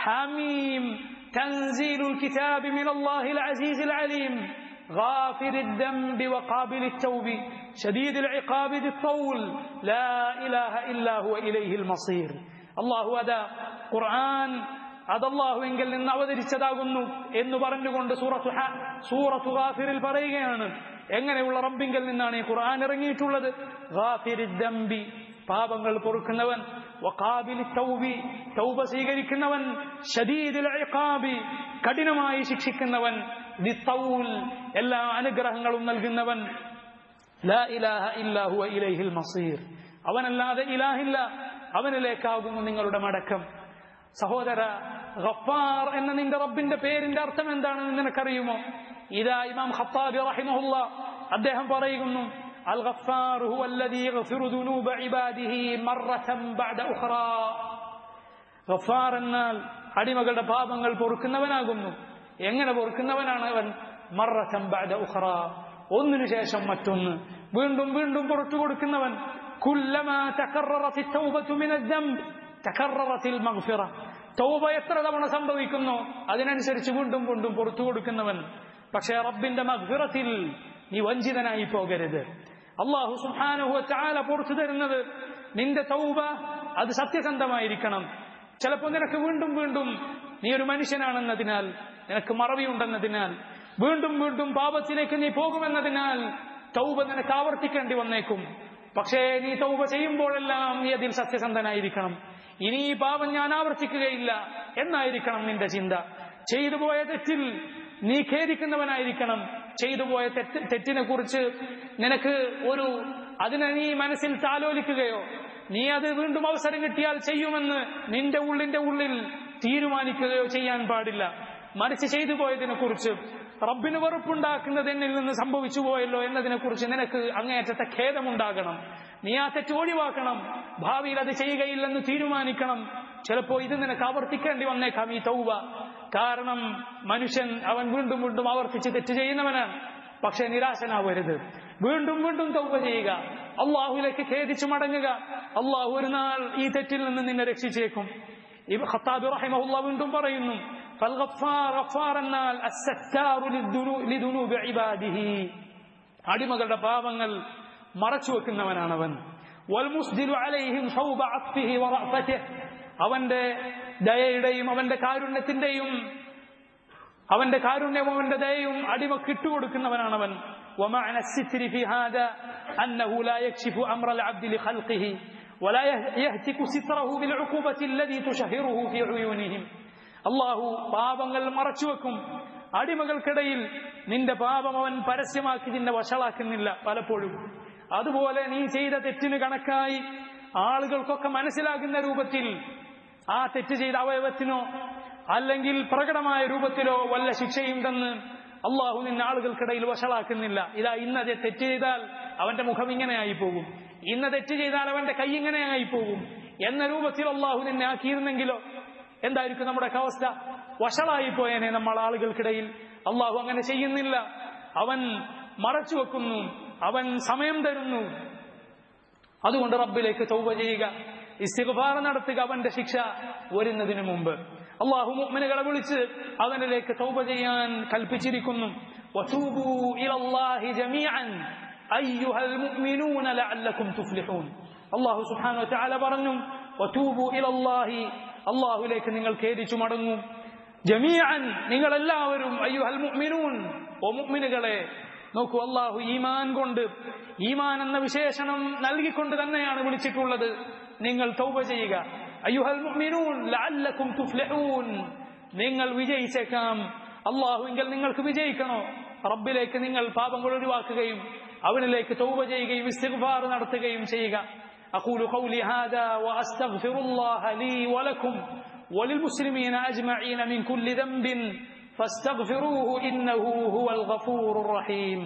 ഹാമീം تنزيل الكتاب من الله العزيز العليم غافر الذنب وقابل التوب شديد العقاب ذي الطول لا إله إلا هو إليه المصير الله أدى قرآن അതല്ലാഹുവെങ്കിൽ നിന്ന് അവതരിച്ചതാകുന്നു എന്ന് പറഞ്ഞുകൊണ്ട് സൂറത്തു ഹ- സൂറത്തു ഗാഫിറിൽ പറയുകയാണ് എങ്ങനെയുള്ള റബ്ബിങ്കിൽ നിന്നാണ് ഈ ഖുർആൻ ഇറങ്ങിയിട്ടുള്ളത് ഗാഫിരി ദംബി പാപങ്ങൾ പൊറുക്കുന്നവൻ വഖാബിലി തൗബി തൗബ സ്വീകരിക്കുന്നവൻ ഷദീദിൽ ഇഖാബി കഠിനമായി ശിക്ഷിക്കുന്നവൻ ദി തൗൽ എല്ലാ അനുഗ്രഹങ്ങളും നൽകുന്നവൻ ലാ ഇലാഹ ഇല്ലാ ഹുവ ഇലൈഹിൽ മസീർ അവനല്ലാതെ ഇലാഹില്ല അവനിലേക്കാകുന്നു നിങ്ങളുടെ മടക്കം സഹോദര ഗഫാർ എന്ന നിന്റെ റബ്ബിന്റെ പേരിന്റെ അർത്ഥം എന്താണെന്ന് നിനക്കറിയുമോ ഇതാ ഇമാം ഖത്താബി റഹിമഹുല്ല അദ്ദേഹം പറയുന്നു അൽ ഗഫാർ ഹുവ الذي يغفر ذنوب عباده مرة بعد أخرى ഗഫാർ എന്നാൽ അടിമകളുടെ പാപങ്ങൾ പൊറുക്കുന്നവനാകുന്നു എങ്ങനെ പൊറുക്കുന്നവനാണ് അവൻ മറസം ബഅദ ഉഖറ ഒന്നിനു ശേഷം മറ്റൊന്ന് വീണ്ടും വീണ്ടും പുറത്തു കൊടുക്കുന്നവൻ കുല്ലമാ തകററത് التوبة من الذنب تكررت المغفرة തൗബ എത്ര തവണ സംഭവിക്കുന്നോ അതിനനുസരിച്ച് വീണ്ടും വീണ്ടും പുറത്തു കൊടുക്കുന്നവൻ പക്ഷേ റബ്ബിന്റെ മഗ്ഫിറത്തിൽ നീ വഞ്ചിതനായി പോകരുത് അള്ളാഹു സുഹാനുഹു ചാല പുറത്തു തരുന്നത് നിന്റെ തൗബ അത് സത്യസന്ധമായിരിക്കണം ചിലപ്പോൾ നിനക്ക് വീണ്ടും വീണ്ടും നീ ഒരു മനുഷ്യനാണെന്നതിനാൽ നിനക്ക് മറവിയുണ്ടെന്നതിനാൽ വീണ്ടും വീണ്ടും പാപത്തിലേക്ക് നീ പോകുമെന്നതിനാൽ തൗബ നിനക്ക് ആവർത്തിക്കേണ്ടി വന്നേക്കും പക്ഷേ നീ തൗബ ചെയ്യുമ്പോഴെല്ലാം നീ അതിൽ സത്യസന്ധനായിരിക്കണം ഇനി ഈ പാപം ഞാൻ ആവർത്തിക്കുകയില്ല എന്നായിരിക്കണം നിന്റെ ചിന്ത ചെയ്തു പോയ തെറ്റിൽ നീ ഖേദിക്കുന്നവനായിരിക്കണം ചെയ്തു പോയ തെറ്റ് തെറ്റിനെ കുറിച്ച് നിനക്ക് ഒരു അതിനെ നീ മനസ്സിൽ താലോലിക്കുകയോ നീ അത് വീണ്ടും അവസരം കിട്ടിയാൽ ചെയ്യുമെന്ന് നിന്റെ ഉള്ളിന്റെ ഉള്ളിൽ തീരുമാനിക്കുകയോ ചെയ്യാൻ പാടില്ല മറിച്ച് ചെയ്തു പോയതിനെ കുറിച്ച് റബ്ബിന് വെറുപ്പുണ്ടാക്കുന്നത് എന്നിൽ നിന്ന് സംഭവിച്ചു പോയല്ലോ എന്നതിനെ കുറിച്ച് നിനക്ക് അങ്ങേയറ്റത്തെ ഖേദമുണ്ടാകണം നീ ആ തെറ്റ് ഒഴിവാക്കണം ഭാവിയിൽ അത് ചെയ്യുകയില്ലെന്ന് തീരുമാനിക്കണം ചിലപ്പോ ഇത് നിനക്ക് ആവർത്തിക്കേണ്ടി വന്നേക്കാം ഈ തൗവ കാരണം മനുഷ്യൻ അവൻ വീണ്ടും വീണ്ടും ആവർത്തിച്ച് തെറ്റ് ചെയ്യുന്നവനാണ് പക്ഷെ നിരാശനാവരുത് വീണ്ടും വീണ്ടും തൗബ ചെയ്യുക അള്ളാഹുലേക്ക് ഖേദിച്ചു മടങ്ങുക അള്ളാഹു ഒരു നാൾ ഈ തെറ്റിൽ നിന്ന് നിന്നെ രക്ഷിച്ചേക്കും ഖത്താബ് റഹിമഹുല്ല വീണ്ടും പറയുന്നു فالغفار غفار എന്നാൽ الستار لذنوب عباده അടിമകളുടെ പാപങ്ങൾ മറച്ചു വെക്കുന്നവനാണവൻ والمسدل عليهم ثوب عطفه ورأفته അവന്റെ ദയയുടെയും അവന്റെ കാരുണ്യത്തിന്റെയും അവന്റെ കാരുണ്യവും അവന്റെ ദയയും അടിമക്ക് ഇട്ടുകൊടുക്കുന്നവനാണവൻ ومعنى الستر في هذا أنه لا يكشف أمر العبد لخلقه ولا يهتك ستره بالعقوبة الذي تشهره في عيونهم അള്ളാഹു പാപങ്ങൾ മറച്ചുവെക്കും അടിമകൾക്കിടയിൽ നിന്റെ പാപം അവൻ പരസ്യമാക്കി നിന്നെ വഷളാക്കുന്നില്ല പലപ്പോഴും അതുപോലെ നീ ചെയ്ത തെറ്റിന് കണക്കായി ആളുകൾക്കൊക്കെ മനസ്സിലാകുന്ന രൂപത്തിൽ ആ തെറ്റ് ചെയ്ത അവയവത്തിനോ അല്ലെങ്കിൽ പ്രകടമായ രൂപത്തിലോ വല്ല ശിക്ഷയുണ്ടെന്ന് അള്ളാഹു നിന്നെ ആളുകൾക്കിടയിൽ വഷളാക്കുന്നില്ല ഇതാ ഇന്നത് തെറ്റ് ചെയ്താൽ അവന്റെ മുഖം ഇങ്ങനെയായി പോകും ഇന്ന് തെറ്റ് ചെയ്താൽ അവന്റെ കൈ ഇങ്ങനെയായി പോകും എന്ന രൂപത്തിൽ അള്ളാഹു നിന്നെ ആക്കിയിരുന്നെങ്കിലോ എന്തായിരിക്കും നമ്മുടെ അവസ്ഥ വഷളായി പോയേനെ നമ്മൾ ആളുകൾക്കിടയിൽ അള്ളാഹു അങ്ങനെ ചെയ്യുന്നില്ല അവൻ മറച്ചു വെക്കുന്നു അവൻ സമയം തരുന്നു അതുകൊണ്ട് റബ്ബിലേക്ക് തൗബ ചെയ്യുക ഇസ്തിഗ്ഫാർ നടത്തുക അവന്റെ ശിക്ഷ വരുന്നതിന് മുമ്പ് അള്ളാഹു മുഅ്മിനുകളെ വിളിച്ച് അവനിലേക്ക് തൗബ ചെയ്യാൻ കൽപ്പിച്ചിരിക്കുന്നു വതൂബൂ ഇലല്ലാഹി ജമീഅൻ അയ്യുഹൽ മുഅ്മിനൂന ലഅല്ലക്കും തുഫ്ലിഹൂൻ അള്ളാഹു സുബ്ഹാനഹു വതആല പറഞ്ഞു വതൂബൂ ഇലല്ലാഹി അള്ളാഹുലേക്ക് നിങ്ങൾ ഖേദിച്ചു മടങ്ങും ജമീഅൻ നിങ്ങൾ എല്ലാവരും അയ്യുഹൽ മുഅ്മിനൂൻ ഓ മുഅ്മിനുകളെ നോക്കൂ അള്ളാഹു ഈമാൻ കൊണ്ട് ഈമാൻ എന്ന വിശേഷണം നൽകിക്കൊണ്ട് തന്നെയാണ് വിളിച്ചിട്ടുള്ളത് നിങ്ങൾ തൗബ ചെയ്യുക അയ്യുഹൽ മുഅ്മിനൂൻ ലഅല്ലക്കും തുഫ്ലിഹൂൻ നിങ്ങൾ വിജയിച്ചേക്കാം അള്ളാഹുവിങ്കൽ നിങ്ങൾക്ക് വിജയിക്കണോ റബ്ബിലേക്ക് നിങ്ങൾ പാപങ്ങൾ ഒഴിവാക്കുകയും അവനിലേക്ക് തൗബ ചെയ്യുകയും ഇസ്തിഗ്ഫാർ നടത്തുകയും ചെയ്യുക أقول قولي هذا وأستغفر الله لي ولكم وللمسلمين أجمعين من كل ذنب فاستغفروه إنه هو الغفور الرحيم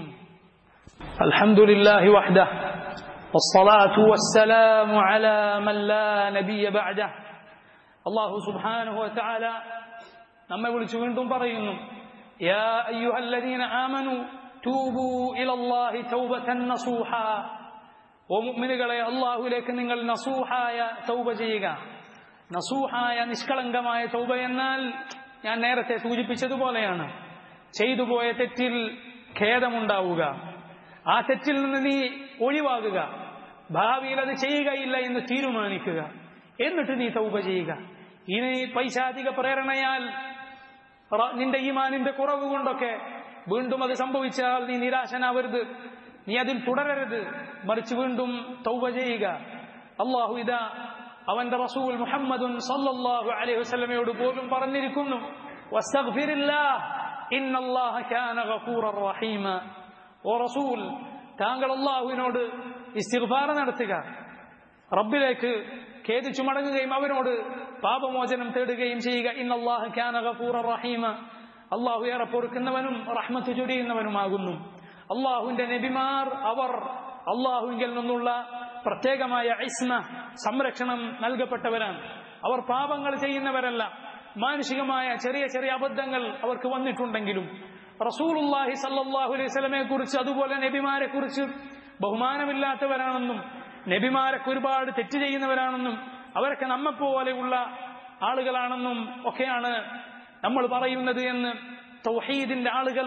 الحمد لله وحده والصلاة والسلام على من لا نبي بعده الله سبحانه وتعالى നമ്മെ വിളിച്ചു വീണ്ടും പറയുന്നു يا أيها الذين آمنوا توبوا إلى الله توبة نصوحا ഓ മുഅ്മിനുകളെ അള്ളാഹുലേക്ക് നിങ്ങൾ നസൂഹായ തൗബ ചെയ്യുക നസൂഹായ നിഷ്കളങ്കമായ തൗബ എന്നാൽ ഞാൻ നേരത്തെ സൂചിപ്പിച്ചതുപോലെയാണ് ചെയ്തു പോയ തെറ്റിൽ ഖേദമുണ്ടാവുക ആ തെറ്റിൽ നിന്ന് നീ ഒഴിവാകുക ഭാവിയിൽ അത് ചെയ്യുകയില്ല എന്ന് തീരുമാനിക്കുക എന്നിട്ട് നീ തൗബ ചെയ്യുക ഇനി പൈശാചിക പ്രേരണയാൽ നിന്റെ ഈമാനിന്റെ കുറവ് കൊണ്ടൊക്കെ വീണ്ടും അത് സംഭവിച്ചാൽ നീ നിരാശനാവരുത് നീ അതിൽ തുടരരുത് മറിച്ച് വീണ്ടും തൗബ ചെയ്യുക അള്ളാഹു ഇതാ അവന്റെ റസൂൽ മുഹമ്മദുൻ സല്ലല്ലാഹു അലൈഹി വസല്ലമയോട് പോലും പറഞ്ഞിരിക്കുന്നു വസ്തഗ്ഫിരില്ലാഹ് ഇന്നല്ലാഹ കാന ഗഫൂറർ റഹീമ ഓ റസൂൽ താങ്കൾ അള്ളാഹുവിനോട് ഇസ്തിഗ്ഫാർ നടത്തുക റബ്ബിലേക്ക് ഖേദിച്ചു മടങ്ങുകയും അവനോട് പാപമോചനം തേടുകയും ചെയ്യുക ഇന്നല്ലാഹ കാന ഗഫൂറർ റഹീമ അള്ളാഹു ഏറെ പൊറുക്കുന്നവനും റഹ്മത്ത് ചൊരിയുന്നവനുമാകുന്നു അള്ളാഹുവിന്റെ നബിമാർ അവർ അള്ളാഹുവിൽ നിന്നുള്ള പ്രത്യേകമായ ഇസ്മ സംരക്ഷണം നൽകപ്പെട്ടവരാണ് അവർ പാപങ്ങൾ ചെയ്യുന്നവരല്ല മാനുഷികമായ ചെറിയ ചെറിയ അബദ്ധങ്ങൾ അവർക്ക് വന്നിട്ടുണ്ടെങ്കിലും റസൂലുല്ലാഹി സല്ലാഹു അലൈഹി സ്വലമെ കുറിച്ച് അതുപോലെ നബിമാരെ കുറിച്ച് ബഹുമാനമില്ലാത്തവരാണെന്നും നബിമാരൊക്കെ ഒരുപാട് തെറ്റ് ചെയ്യുന്നവരാണെന്നും അവരൊക്കെ നമ്മെപ്പോലെയുള്ള ആളുകളാണെന്നും ഒക്കെയാണ് നമ്മൾ പറയുന്നത് എന്ന് തൗഹീദിന്റെ ആളുകൾ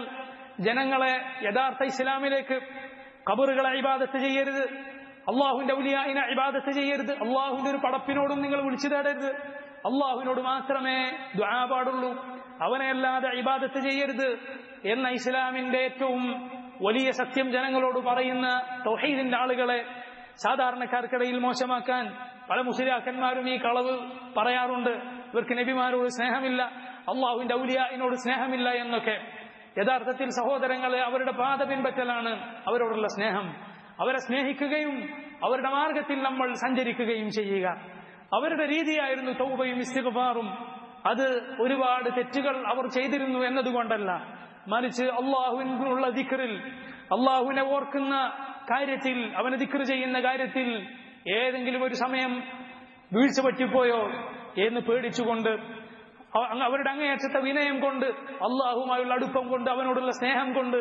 ജനങ്ങളെ യഥാർത്ഥ ഇസ്ലാമിലേക്ക് കബറുകളെ ഇബാദത്ത് ചെയ്യരുത് അള്ളാഹുവിന്റെ ഔലിയായിനെ ഇബാദത്ത് ചെയ്യരുത് അള്ളാഹുവിന്റെ ഒരു പടപ്പിനോടും നിങ്ങൾ വിളിച്ചു തേടരുത് അള്ളാഹുവിനോട് മാത്രമേ ദ്വാ പാടുള്ളൂ അവനെ അല്ലാതെ ഇബാദത്ത് ചെയ്യരുത് എന്ന ഇസ്ലാമിന്റെ ഏറ്റവും വലിയ സത്യം ജനങ്ങളോട് പറയുന്ന തൗഹീദിന്റെ ആളുകളെ സാധാരണക്കാർക്കിടയിൽ മോശമാക്കാൻ പല മുസ്ലിയാക്കന്മാരും ഈ കളവ് പറയാറുണ്ട് ഇവർക്ക് നബിമാരോട് സ്നേഹമില്ല അള്ളാഹുവിന്റെ ഔലിയായിനോട് സ്നേഹമില്ല എന്നൊക്കെ യഥാർത്ഥത്തിൽ സഹോദരങ്ങളെ അവരുടെ പാത പിൻപറ്റലാണ് അവരോടുള്ള സ്നേഹം അവരെ സ്നേഹിക്കുകയും അവരുടെ മാർഗത്തിൽ നമ്മൾ സഞ്ചരിക്കുകയും ചെയ്യുക അവരുടെ രീതിയായിരുന്നു തൗബയും ഇസ്തിഗ്ഫാറും അത് ഒരുപാട് തെറ്റുകൾ അവർ ചെയ്തിരുന്നു എന്നതുകൊണ്ടല്ല മറിച്ച് അള്ളാഹുവിനുള്ള ദിക്റിൽ അള്ളാഹുവിനെ ഓർക്കുന്ന കാര്യത്തിൽ അവനെ ദിക്റ് ചെയ്യുന്ന കാര്യത്തിൽ ഏതെങ്കിലും ഒരു സമയം വീഴ്ച പറ്റിപ്പോയോ എന്ന് പേടിച്ചുകൊണ്ട് അവ- അങ്ങ് അവരുടെ അങ്ങേയറ്റത്തെ വിനയം കൊണ്ട് അള്ളാഹുമായുള്ള അടുപ്പം കൊണ്ട് അവനോടുള്ള സ്നേഹം കൊണ്ട്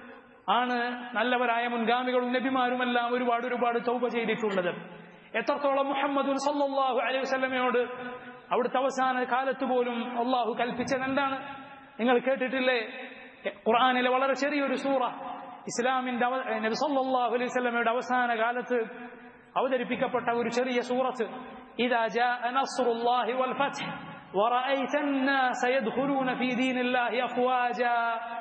ആണ് നല്ലവരായ മുൻഗാമികളും നബിമാരുമെല്ലാം ഒരുപാട് ഒരുപാട് തൗബ ചെയ്തിട്ടുള്ളത് എത്രത്തോളം മുഹമ്മദ് സല്ലല്ലാഹു അലൈഹി വസല്ലമയോട് അവിടുത്തെ അവസാന കാലത്ത് പോലും അള്ളാഹു കൽപ്പിച്ചത് എന്താണ് നിങ്ങൾ കേട്ടിട്ടില്ലേ ഖുർആനിലെ വളരെ ചെറിയൊരു സൂറ ഇസ്ലാമിന്റെ അവ- നബി സല്ലല്ലാഹു അലൈഹി വസല്ലമയുടെ അവസാന കാലത്ത് അവതരിപ്പിക്കപ്പെട്ട ഒരു ചെറിയ സൂറത്ത് ഇദാ ജാഅ നസ്റുല്ലാഹി വൽ ഫത്ഹ് ورأيت الناس يدخلون في دين الله أفواجا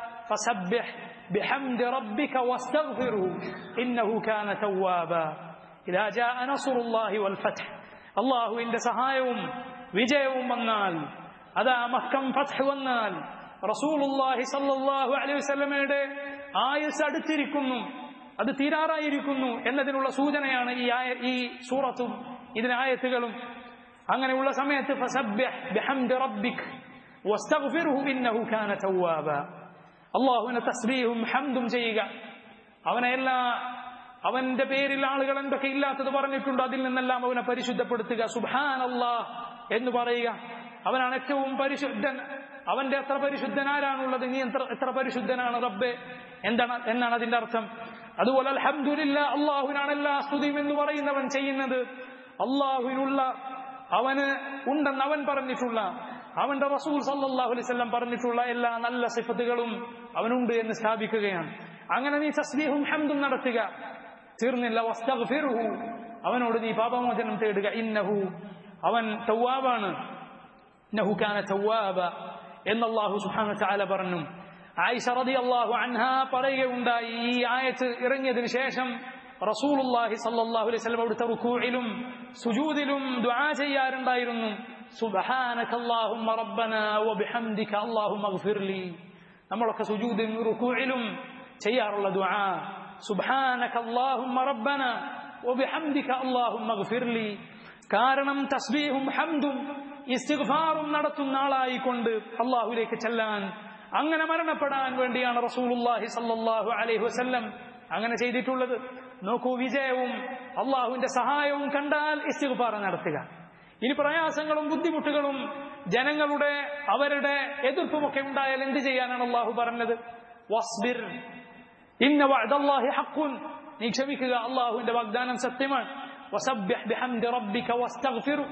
فسبح بحمد ربك واستغفره إنه كان توابا إذا جاء نصر الله والفتح الله إن سهايهم വിജയവും വന്നാൽ അതാ മക്കം ഫത്ഹ് വന്നാൽ റസൂലുള്ളാഹി സല്ലല്ലാഹു അലൈഹി വസല്ലമയുടെ ആയുസ് അടുത്തിരിക്കുന്നു അത് തീരാറായിരിക്കുന്നു എന്നതിനുള്ള സൂചനയാണ് ഈ ആയ ഈ സൂറത്തും ഇതിന് ആയത്തുകളും അങ്ങനെയുള്ള സമയത്ത് ഫസബ്ബിഹ് ബിഹംദി റബ്ബിക് വസ്തഗ്ഫിർഹു ഇന്നഹു കാന തവ്വാബ അല്ലാഹുവിനെ തസ്ബീഹും ഹംദും ചെയ്യുക അവനെ എല്ലാ അവന്റെ പേരിൽ ആളുകൾ എന്തൊക്കെ ഇല്ലാത്തത് പറഞ്ഞിട്ടുണ്ട് അതിൽ നിന്നെല്ലാം അവനെ പരിശുദ്ധപ്പെടുത്തുക സുബാൻ അള്ളാഹ് എന്ന് പറയുക അവനാണ് ഏറ്റവും പരിശുദ്ധൻ അവന്റെ എത്ര പരിശുദ്ധൻ ആരാണുള്ളത് നീ എത്ര എത്ര പരിശുദ്ധനാണ് റബ്ബെ എന്താണ് എന്നാണ് അതിന്റെ അർത്ഥം അതുപോലെ അൽഹംദുലില്ല അള്ളാഹുവിനാണ് എല്ലാ സ്തുതിയും എന്ന് പറയുന്നവൻ ചെയ്യുന്നത് അള്ളാഹുവിനുള്ള അവന് ഉണ്ടെന്ന് അവൻ പറഞ്ഞിട്ടുള്ള അവന്റെ റസൂൽ സല്ലല്ലാഹു അലൈഹി വസല്ലം പറഞ്ഞിട്ടുള്ള എല്ലാ നല്ല സിഫത്തുകളും അവനുണ്ട് എന്ന് സ്ഥാപിക്കുകയാണ് അങ്ങനെ നീ തസ്ബീഹും ഹംദും നടത്തുക തീർന്നില്ല വസ്തഗ്ഫിർഹു അവനോട് നീ പാപമോചനം തേടുക ഇന്നഹു അവൻ തവ്വാബാണ് ഇന്നഹു കാന തവ്വാബ എന്ന് അല്ലാഹു സുബ്ഹാനഹു വതആല പറഞ്ഞു ആയിഷ റളിയല്ലാഹു അൻഹ പറയുകയുണ്ടായി ഈ ആയത്ത് ഇറങ്ങിയതിനു ശേഷം റസൂലുള്ളാഹി സല്ലല്ലാഹു അലൈഹി വസല്ലം അവിടുത്തെ റുക്കൂഇലും സുജൂദിലും ദുആ ചെയ്യാറുണ്ടായിരുന്നു സുബ്ഹാനക അല്ലാഹുമ്മ റബ്ബന വബിഹംദിക അല്ലാഹുമ്മ ഇഗ്ഫിർലി നമ്മളൊക്കെ സുജൂദിലും റുക്കൂഇലും ചെയ്യാറുള്ള ദുആ സുബ്ഹാനക അല്ലാഹുമ്മ റബ്ബന വബിഹംദിക അല്ലാഹുമ്മ ഇഗ്ഫിർലി കാരണം തസ്ബീഹും ഹംദും ഇസ്തിഗ്ഫാറും നടത്തുന്ന ആളായിക്കൊണ്ട് അള്ളാഹുലേക്ക് ചെല്ലാൻ അങ്ങനെ മരണപ്പെടാൻ വേണ്ടിയാണ് റസൂലുള്ളാഹി സല്ലല്ലാഹു അലൈഹി വസല്ലം അങ്ങനെ ചെയ്തിട്ടുള്ളത് നോക്കൂ വിജയവും അള്ളാഹുവിന്റെ സഹായവും കണ്ടാൽ ഇസ്തിഗ്ഫാർ നടത്തുക ഇനി പ്രയാസങ്ങളും ബുദ്ധിമുട്ടുകളും ജനങ്ങളുടെ അവരുടെ എതിർപ്പുമൊക്കെ ഉണ്ടായാൽ എന്ത് ചെയ്യാനാണ് അള്ളാഹു പറഞ്ഞത് വസ്ബിർ ഇന്ന വഅദല്ലാഹി ഹഖ്ഖുൻ നീ ക്ഷമിക്കുക അള്ളാഹുവിന്റെ വാഗ്ദാനം സത്യമാണ് وسبح بحمد ربك واستغفره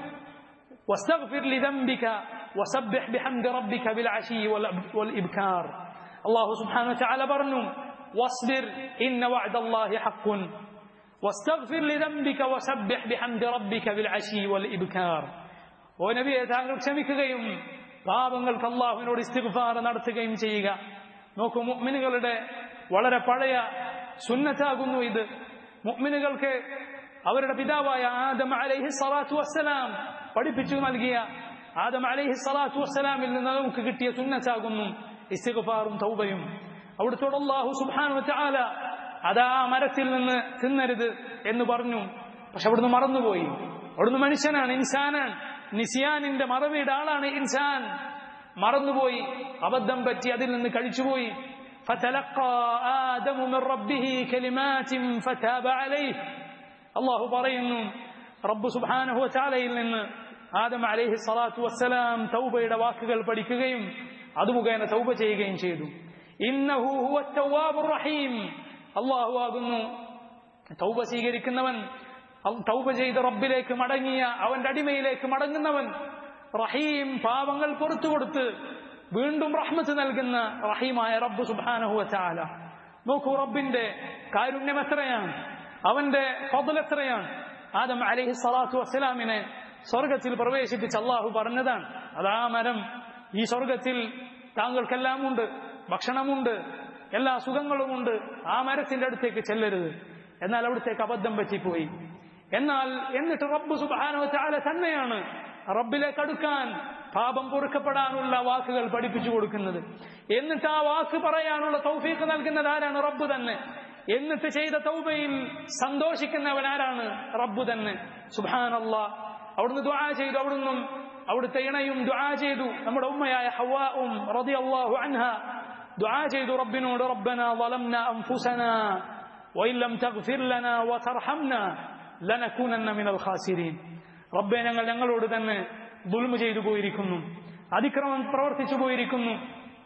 واستغفر لذنبك وسبح بحمد ربك بالعشي والأب- والإبكار الله سبحانه وتعالى برنو واصبر إن وعد الله حق واستغفر لذنبك وسبح بحمد ربك بالعشي والإبكار ونبي താങ്കൾ ക്ഷമിക്കുകയും പാപങ്ങൾക്ക് അള്ളാഹുവിനോട് ഇസ്തിഗ്ഫാർ നടത്തുകയും ചെയ്യുക നോക്കൂ മുഅ്മിനുകളുടെ വളരെ പഴയ സുന്നത്താകുന്നു ഇത് മുഅ്മിനുകൾക്ക് അവരുടെ പിതാവായ ആദം അലൈഹി സ്വലാത്തു വസ്സലാം പഠിപ്പിച്ചു നൽകിയ ആദം അലൈഹി സ്വലാത്തു വസ്സലാമിൽ നിന്ന് നമുക്ക് കിട്ടിയ സുന്നത്താകുന്നു ഇസ്തിഗ്ഫാറും തൗബയും അവിടുത്തോട് അള്ളാഹു സുബ്ഹാനഹു വതആല അതാ മരത്തിൽ നിന്ന് തിന്നരുത് എന്ന് പറഞ്ഞു പക്ഷെ അവിടുന്ന് മറന്നുപോയി അവിടുന്ന് മനുഷ്യനാണ് ഇൻസാനാണ് നിസിയാനിന്റെ മറവിയുടെ ആളാണ് ഇൻസാൻ മറന്നുപോയി അബദ്ധം പറ്റി അതിൽ നിന്ന് കഴിച്ചുപോയി فتلقى آدم من ربه كلمات فتاب عليه അള്ളാഹു പറയുന്നു റബ്ബ് സുബ്ഹാനഹു വതആലയിൽ നിന്ന് ആദം അലൈഹി സ്വലാത്തു വസ്സലാം തൗബയുടെ വാക്കുകൾ പഠിക്കുകയും അത് മുഖേന തൗബ ചെയ്യുകയും ചെയ്തു ഇന്നഹു ഹുവ തവ്വാബുർ റഹീം അള്ളാഹു ആകുന്നു തൗബ സ്വീകരിക്കുന്നവൻ അൽ- തൗബ ചെയ്ത് റബ്ബിലേക്ക് മടങ്ങിയ അവന്റെ അടിമയിലേക്ക് മടങ്ങുന്നവൻ റഹീം പാവങ്ങൾ പുറത്തു കൊടുത്ത് വീണ്ടും റഹ്മത്ത് നൽകുന്ന റഹീമായ റബ്ബ് സുബാനഹുവ ചാല നോക്കൂ റബ്ബിന്റെ കാരുണ്യം എത്രയാണ് അവന്റെ ഫضൽ എത്രയാണ് ആദം അലൈഹി സ്വലാത്തു വസ്സലാമിനെ സ്വർഗത്തിൽ പ്രവേശിപ്പിച്ച് അള്ളാഹു പറഞ്ഞതാണ് അതാ മരം ഈ സ്വർഗത്തിൽ താങ്കൾക്കെല്ലാം ഉണ്ട് ഭക്ഷണമുണ്ട് എല്ലാ സുഖങ്ങളുമുണ്ട് ആ മരത്തിന്റെ അടുത്തേക്ക് ചെല്ലരുത് എന്നാൽ അവിടത്തേക്ക് അബദ്ധം പറ്റിപ്പോയി എന്നാൽ എന്നിട്ട് റബ്ബ് സുബാനോ ചാല തന്നെയാണ് റബ്ബിലേക്ക് അടുക്കാൻ പാപം പൊറുക്കപ്പെടാനുള്ള വാക്കുകൾ പഠിപ്പിച്ചു കൊടുക്കുന്നത് എന്നിട്ട് ആ വാക്ക് പറയാനുള്ള തൗഫീഖ് നൽകുന്നത് ആരാണ് റബ്ബ് തന്നെ എന്നിട്ട് ചെയ്ത തൗബയിൽ സന്തോഷിക്കുന്നവൻ ആരാണ് റബ്ബ് തന്നെ സുബാനല്ല അവിടുന്ന് ദുആ ചെയ്തു അവിടുന്ന് അവിടുത്തെ ഇണയും ദുആ ചെയ്തു നമ്മുടെ ഉമ്മയായ ഹവാഉം റളിയല്ലാഹു അൻഹ ദുആ ചെയ്തു റബ്ബിനോട് റബ്ബന ظلمنا انفسنا وان لم تغفر لنا وترحمنا لنكونن من الخاسرين റബ്ബെ ഞങ്ങൾ ഞങ്ങളോട് തന്നെ ദുൽമ ചെയ്തു പോയിരിക്കുന്നു അതിക്രമം പ്രവർത്തിച്ചു പോയിരിക്കുന്നു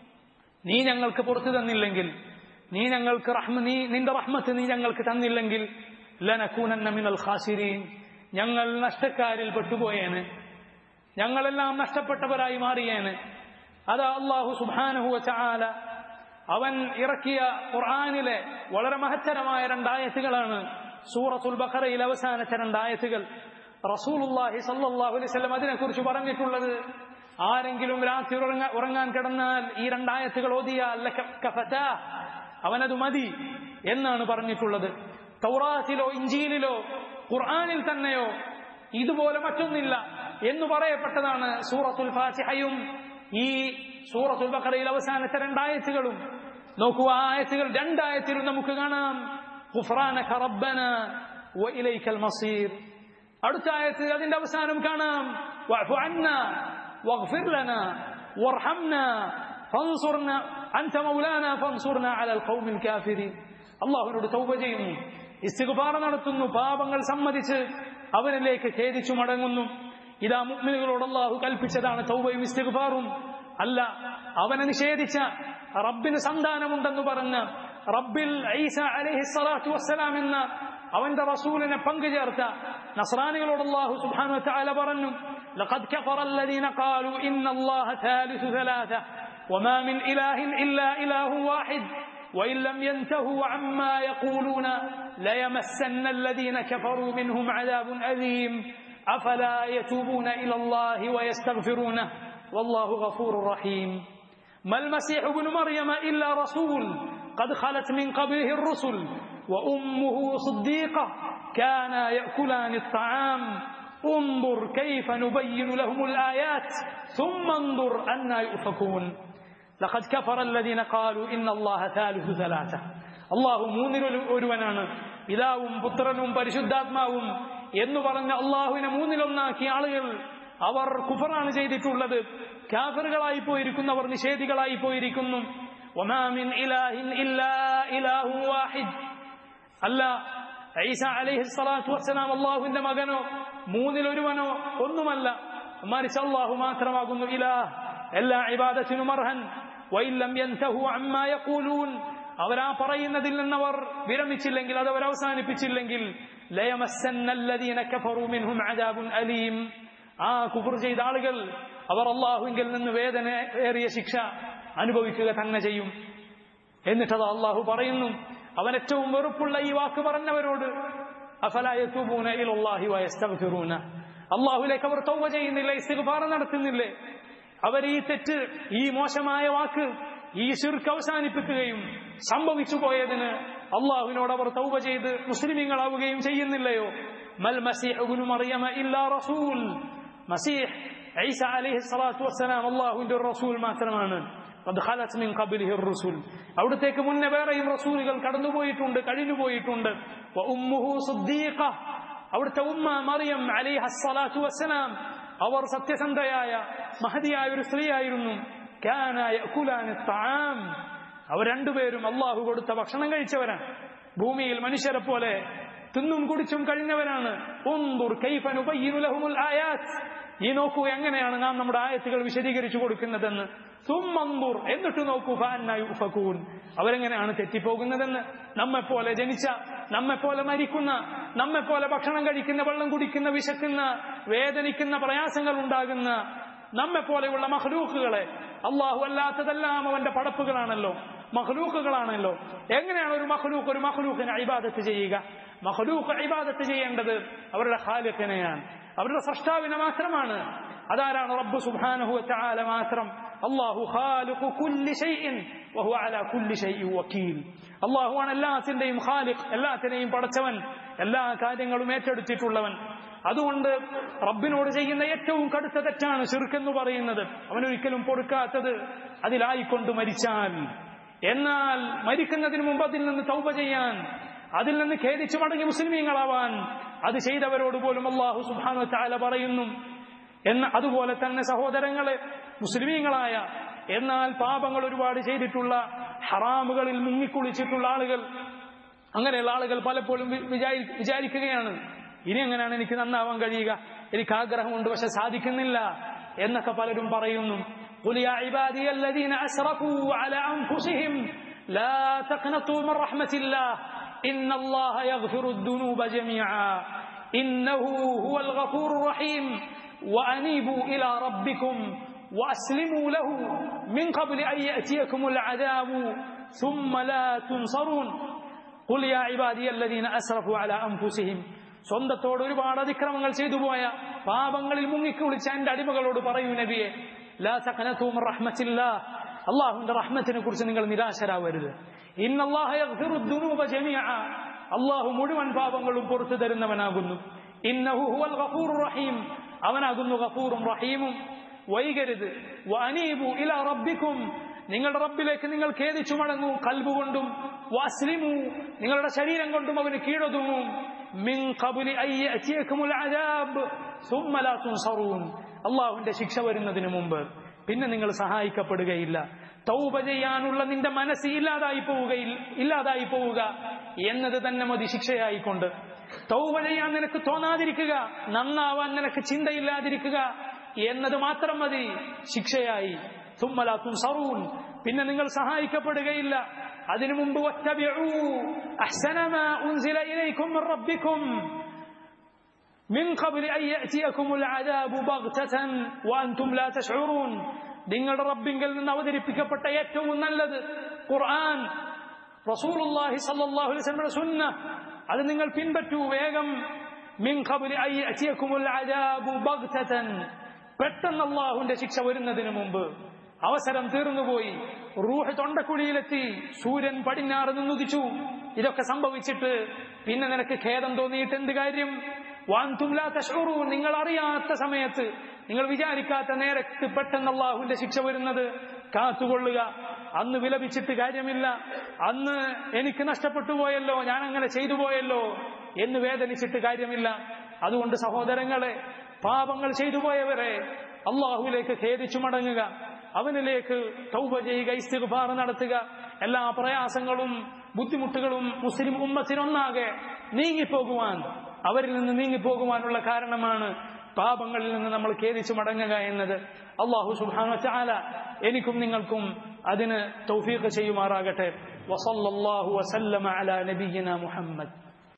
നീ ഞങ്ങൾക്ക് പുറത്തു തന്നില്ലെങ്കിൽ നീ ഞങ്ങൾക്ക് റഹ്മ നീ നിന്റെ റഹ്മത്ത് നീ ഞങ്ങൾക്ക് തന്നില്ലെങ്കിൽ ലനക്കൂനന്ന മിനൽ ഖാസിരീൻ ഞങ്ങൾ നഷ്ടക്കാരിൽ പെട്ടുപോയേന് ഞങ്ങളെല്ലാം നഷ്ടപ്പെട്ടവരായി മാറിയേന് അതാ അള്ളാഹു സുബാനഹുവ ചാല അവൻ ഇറക്കിയ ഖുർആാനിലെ വളരെ മഹത്തരമായ രണ്ടായത്തുകളാണ് സൂറത്തുൽ ബഖറയിൽ അവസാനത്തെ രണ്ടായത്തുകൾ റസൂലുല്ലാഹി സല്ലല്ലാഹു അലൈഹി വസല്ലം അതിനെക്കുറിച്ച് പറഞ്ഞിട്ടുള്ളത് ആരെങ്കിലും രാത്രി ഉറങ്ങാൻ ഉറങ്ങാൻ കിടന്നാൽ ഈ രണ്ടായത്തുകൾ ഓതിയാൽ കഫതാ അവനത് മതി എന്നാണ് പറഞ്ഞിട്ടുള്ളത് തൗറാത്തിലോ ഇഞ്ചീലിലോ ഖുർആാനിൽ തന്നെയോ ഇതുപോലെ മറ്റൊന്നില്ല എന്ന് പറയപ്പെട്ടതാണ് സൂറത്തുൽ ഫാത്തിഹയും ഈ സൂറത്തുൽ ബഖറയിൽ അവസാനത്തെ രണ്ടായത്തുകളും നോക്കൂ ആ ആയത്തുകൾ രണ്ടായത്തിലും നമുക്ക് കാണാം ഖുഫ്റാനക റബ്ബന വഇലൈക്കൽ മസീർ അടുത്ത ആയത്ത് അതിന്റെ അവസാനം കാണാം വഅഫു അന്ന വഗ്ഫിർ ലനാ വർഹംനാ ഫൻസുർന അൻത മൗലാന ഫൻസുർന അലൽ ഖൗമിൽ കാഫിരീൻ അല്ലാഹുവിനോട് തൗബ ചെയ്യുന്നു ഇസ്തിഗ്ഫാർ നടത്തുന്നു പാപങ്ങൾ സമ്മതിച്ച് അവനിലേക്ക് ഖേദിച്ചു മടങ്ങുന്നു ഇതാ മുഅ്മിനുകളോട് അല്ലാഹു കൽപ്പിച്ചതാണ് തൗബയും ഇസ്തിഗ്ഫാറും അല്ല അവനെ നിഷേധിച്ച റബ്ബിന് സന്താനമുണ്ടെന്ന് പറഞ്ഞ റബ്ബിൽ ഈസ അലൈഹി സ്വലാത്തു വസ്സലാം എന്ന അവന്റെ റസൂലിനെ പങ്കുചേർത്ത നസ്രാനികളോട് അല്ലാഹു സുബ്ഹാനഹു വതആല പറഞ്ഞു لقد كفر الذين قالوا إن الله ثالث ثلاثة وما من إله إلا إله واحد وإن لم ينتهوا عما يقولون ليمسن الذين كفروا منهم عذاب أليم أفلا يتوبون إلى الله ويستغفرونه والله غفور رحيم ما المسيح ابن مريم إلا رسول قد خلت من قبله الرسل وأمه صديقة كانا يأكلان الطعام انظر كيف نبين لهم الآيات ثم انظر أنا يؤفكون لقد كفر الذين قالوا إن الله ثالث ثلاثة അള്ളാഹു മൂന്നിൽ ഒരുവനാണ് പിതാവും പുത്രനും പരിശുദ്ധാത്മാവും എന്ന് പറഞ്ഞ അള്ളാഹുവിനെ മൂന്നിലൊന്നാക്കിയ ആളുകൾ അവർ കുഫറാണ് ചെയ്തിട്ടുള്ളത് കാഫറുകളായി പോയിരിക്കുന്നു അവർ നിഷേധികളായി പോയിരിക്കുന്നു ഒമാമിൻ ഇലാഹിൻ ഇല്ലാ ഇലാഹു വാഹിദ് അല്ല ഈസ അലൈഹി സ്വലാത്തു വസ്സലാം അള്ളാഹുവിന്റെ മകനോ മൂന്നിലൊരുവനോ ഒന്നുമല്ല മറിച്ച് അള്ളാഹു മാത്രമാകുന്നു ഇലാഹ് എല്ലാ ഇബാദത്തിനും അർഹൻ വൈലം യൻതഹു അമ്മാ യഖൂലൂൻ അവരാ പറയുന്നതിൽ നിന്നവർ വിരമിച്ചില്ലെങ്കിൽ അത് അവർ അവസാനിപ്പിച്ചില്ലെങ്കിൽ ലയമസ്സന്നല്ലദീന കഫറു മിൻഹും അദാബുൻ അലീം ആ കുഫർ ചെയ്ത ആളുകൾ അവർ അള്ളാഹുവിങ്കിൽ നിന്ന് വേദന ഏറിയ ശിക്ഷ അനുഭവിക്കുക തന്നെ ചെയ്യും എന്നിട്ടത് അള്ളാഹു പറയുന്നു അവൻ ഏറ്റവും വെറുപ്പുള്ള ഈ വാക്ക് പറഞ്ഞവരോട് അഫലായൂന ഇലല്ലാഹി വയസ്തഗ്ഫിറൂന അള്ളാഹുലേക്ക് അവർ തൗബ ചെയ്യുന്നില്ല ഇസ്തിഗ്ഫാർ നടത്തുന്നില്ലേ അവർ ഈ തെറ്റ് ഈ മോശമായ വാക്ക് ഈ ശിർക്ക് അവസാനിപ്പിക്കുകയും സംഭവിച്ചു പോയതിന് അള്ളാഹുവിനോട് അവർ തൗബ ചെയ്ത് മുസ്ലിമീങ്ങളാവുകയും ചെയ്യുന്നില്ലയോ മൽ മസീഹ് മറിയമ ഇല്ലാ റസൂൽ മസീഹ് ഈസ അലൈഹി സ്വലാത്തു വസ്സലാം അള്ളാഹുവിന്റെ റസൂൽ മാത്രമാണ് قد خلت من قبله الرسل അവിടത്തേക്ക് മുന്നേ വേറെയും റസൂലുകൾ കടന്നുപോയിട്ടുണ്ട് കഴിഞ്ഞുപോയിട്ടുണ്ട് ഉമ്മുഹു സുദ്ദീഖ അവിടുത്തെ ഉമ്മ മറിയം അലൈഹ സ്വലാത്തു വസ്സലാം അവർ സത്യസന്ധയായ മഹതിയായ ഒരു സ്ത്രീയായിരുന്നു കാന യഅകുലാനി തആം അവർ രണ്ടുപേരും അള്ളാഹു കൊടുത്ത ഭക്ഷണം കഴിച്ചവരാണ് ഭൂമിയിൽ മനുഷ്യരെ പോലെ തിന്നും കുടിച്ചും കഴിഞ്ഞവരാണ് ഉന്ദുർ കൈഫ നുബയ്യിനു ലഹുമുൽ ആയാത്ത് ഈ നോക്കൂ എങ്ങനെയാണ് നാം നമ്മുടെ ആയത്തുകൾ വിശദീകരിച്ചു കൊടുക്കുന്നതെന്ന് തുമ്മന്തുർ എന്നിട്ട് നോക്കൂ ഫാൻ അവരെങ്ങനെയാണ് തെറ്റിപ്പോകുന്നതെന്ന് നമ്മെപ്പോലെ ജനിച്ച നമ്മെപ്പോലെ മരിക്കുന്ന നമ്മെപ്പോലെ ഭക്ഷണം കഴിക്കുന്ന വെള്ളം കുടിക്കുന്ന വിശക്കുന്ന വേദനിക്കുന്ന പ്രയാസങ്ങൾ ഉണ്ടാകുന്ന നമ്മെപ്പോലെയുള്ള മഹ്ലൂക്കുകളെ അള്ളാഹു അല്ലാത്തതെല്ലാം അവന്റെ പടപ്പുകളാണല്ലോ മഹ്ലൂക്കുകളാണല്ലോ എങ്ങനെയാണ് ഒരു മഹ്ലൂക്ക് ഒരു മഹ്ലൂക്കിനെ ഇബാദത്ത് ചെയ്യുക മഹ്ലൂക്ക് ഇബാദത്ത് ചെയ്യേണ്ടത് അവരുടെ ഖാലിഖിനെയാണ് അവരുടെ സൃഷ്ടാവിനെ മാത്രമാണ് അതാരാണ് റബ്ബ് സുബ്ഹാനഹു വതആല മാത്രം അല്ലാഹു ഖാലിഖു കുല്ലി ഷൈഇൻ വഹുവ അലാ കുല്ലി ഷൈഇൻ വക്കീൽ അല്ലാഹുവാണ് എല്ലാത്തിന്റെയും ഖാലിഖ് എല്ലാത്തിനെയും പടച്ചവൻ എല്ലാ കാര്യങ്ങളും ഏറ്റെടുത്തിട്ടുള്ളവൻ അതുകൊണ്ട് റബ്ബിനോട് ചെയ്യുന്ന ഏറ്റവും കടുത്ത തെറ്റാണ് ശിർക്കെന്ന് പറയുന്നത് അവനൊരിക്കലും പൊറുക്കാത്തത് അതിലായിക്കൊണ്ട് മരിച്ചാൽ എന്നാൽ മരിക്കുന്നതിന് മുമ്പ് അതിൽ നിന്ന് തൗബ ചെയ്യാൻ അതിൽ നിന്ന് ഖേദിച്ചു മടങ്ങി മുസ്ലിമീങ്ങളാവാൻ അത് ചെയ്തവരോട് പോലും അള്ളാഹു സുബാനു താല പറയുന്നു എന്ന അതുപോലെ തന്നെ സഹോദരങ്ങളെ മുസ്ലിമീങ്ങളായ എന്നാൽ പാപങ്ങൾ ഒരുപാട് ചെയ്തിട്ടുള്ള ഹറാമുകളിൽ മുങ്ങിക്കുളിച്ചിട്ടുള്ള ആളുകൾ അങ്ങനെയുള്ള ആളുകൾ പലപ്പോഴും വി- വിചാരി- വിചാരിക്കുകയാണ് ഇനി എങ്ങനെയാണ് എനിക്ക് നന്നാവാൻ കഴിയുക എനിക്ക് ആഗ്രഹമുണ്ട് പക്ഷെ സാധിക്കുന്നില്ല എന്നൊക്കെ പലരും പറയുന്നു قل يا عبادي الذين أسرفوا على أنفسهم لا تقنطوا من رحمة الله إن الله يغفر الذنوب جميعا إنه هو الغفور الرحيم وأنيبوا إلى ربكم وأسلموا له من قبل أن يأتيكم العذاب ثم لا تنصرون قل يا عبادي الذين أسرفوا على أنفسهم സ്വന്തത്തോട് ഒരുപാട് അതിക്രമങ്ങൾ ചെയ്തു പോയ പാപങ്ങളിൽ മുങ്ങിക്കുളിച്ച എന്റെ അടിമകളോട് പറയൂ നബിയെ ലാ തഖനതൂ മിർ റഹ്മത്തില്ലാ അള്ളാഹുവിന്റെ റഹ്മത്തിനെ കുറിച്ച് നിങ്ങൾ നിരാശരാവരുത് ഇന്നല്ലാഹ യഗ്ഫിറു ദുനൂബ ജമീഅ അള്ളാഹു മുഴുവൻ പാപങ്ങളും പുറത്തു തരുന്നവനാകുന്നു ഇന്നഹു ഹുവൽ ഗഫൂറുർ റഹീം അവനാകുന്നു ഗഫൂറും റഹീമും വൈകരുത് വഅനീബു ഇലാ റബ്ബിക്കും നിങ്ങളുടെ റബ്ബിലേക്ക് നിങ്ങൾ ഖേദിച്ചു മടങ്ങൂ കൽബ് കൊണ്ടും വസ്ലിമു നിങ്ങളുടെ ശരീരം കൊണ്ടും അവന് കീഴൊതുങ്ങും മിൻ ഖബ്ലി അൻ യഅതിയകുമുൽ അദാബ് സുമ്മ ലാ തുൻസറൂൻ അള്ളാഹുവിന്റെ ശിക്ഷ വരുന്നതിന് മുമ്പ് പിന്നെ നിങ്ങൾ സഹായിക്കപ്പെടുകയില്ല തൗബ ചെയ്യാനുള്ള നിന്റെ മനസ്സ് ഇല്ലാതായി പോവുകയിൽ ഇല്ലാതായി പോവുക എന്നത് തന്നെ മതി ശിക്ഷയായിക്കൊണ്ട് തൗബ ചെയ്യാൻ നിനക്ക് തോന്നാതിരിക്കുക നന്നാവാൻ നിനക്ക് ചിന്തയില്ലാതിരിക്കുക എന്നത് മാത്രം മതി ശിക്ഷയായി തുമ്മലാത്തും സറൂൻ പിന്നെ നിങ്ങൾ സഹായിക്കപ്പെടുകയില്ല അതിനു മുമ്പ് വത്തബിഊ അഹ്സന മാ ഉൻസില ഇലൈക്കും മിർ റബ്ബിക്കും من قبل أن يأتيكم العذاب بغتة وأنتم لا تشعرون നിങ്ങളുടെ റബ്ബിങ്കിൽ നിന്ന് അവതരിപ്പിക്കപ്പെട്ട ഏറ്റവും നല്ലത് ഖുർആൻ റസൂലുള്ളാഹി സ്വല്ലല്ലാഹു അലൈഹി വസല്ലമയുടെ സുന്ന അത് നിങ്ങൾ പിൻപറ്റൂ വേഗം മിൻ ഖബ്ലി അൻ യഅതിയകുമുൽ അദാബു ബഗ്തതൻ പെട്ടെന്ന് അള്ളാഹുവിന്റെ ശിക്ഷ വരുന്നതിന് മുമ്പ് അവസരം തീർന്നുപോയി റൂഹ് തൊണ്ടക്കുഴിയിലെത്തി സൂര്യൻ പടിഞ്ഞാറ് നിന്നുദിച്ചു ഇതൊക്കെ സംഭവിച്ചിട്ട് പിന്നെ നിനക്ക് ഖേദം തോന്നിയിട്ട് എന്ത് കാര്യം വാൻതും ലാ തശ്ഉറൂ നിങ്ങൾ അറിയാത്ത സമയത്ത് നിങ്ങൾ വിചാരിക്കാത്ത നേരത്ത് പെട്ടെന്ന് അള്ളാഹുവിന്റെ ശിക്ഷ വരുന്നത് കാത്തുകൊള്ളുക അന്ന് വിലപിച്ചിട്ട് കാര്യമില്ല അന്ന് എനിക്ക് നഷ്ടപ്പെട്ടു പോയല്ലോ ഞാൻ അങ്ങനെ ചെയ്തു പോയല്ലോ എന്ന് വേദനിച്ചിട്ട് കാര്യമില്ല അതുകൊണ്ട് സഹോദരങ്ങളെ പാപങ്ങൾ ചെയ്തു പോയവരെ അള്ളാഹുവിലേക്ക് ഖേദിച്ചു മടങ്ങുക അവനിലേക്ക് തൗബ ചെയ്യുക ഇസ്തിഗ്ഫാർ നടത്തുക എല്ലാ പ്രയാസങ്ങളും ബുദ്ധിമുട്ടുകളും മുസ്ലിം ഉമ്മത്തിനൊന്നാകെ നീങ്ങിപ്പോകുവാൻ അവരിൽ നിന്ന് നീങ്ങിപ്പോകുവാനുള്ള കാരണമാണ് പാപങ്ങളിൽ നിന്ന് നമ്മൾ ഖേദിച്ചു മടങ്ങുക എന്നത് അള്ളാഹു സുബ്ഹാനഹു വതആല എനിക്കും നിങ്ങൾക്കും അതിന് തൗഫീഖ് ചെയ്യുമാറാകട്ടെ വസല്ലല്ലാഹു വസല്ലമ അലാ നബിയിന മുഹമ്മദ്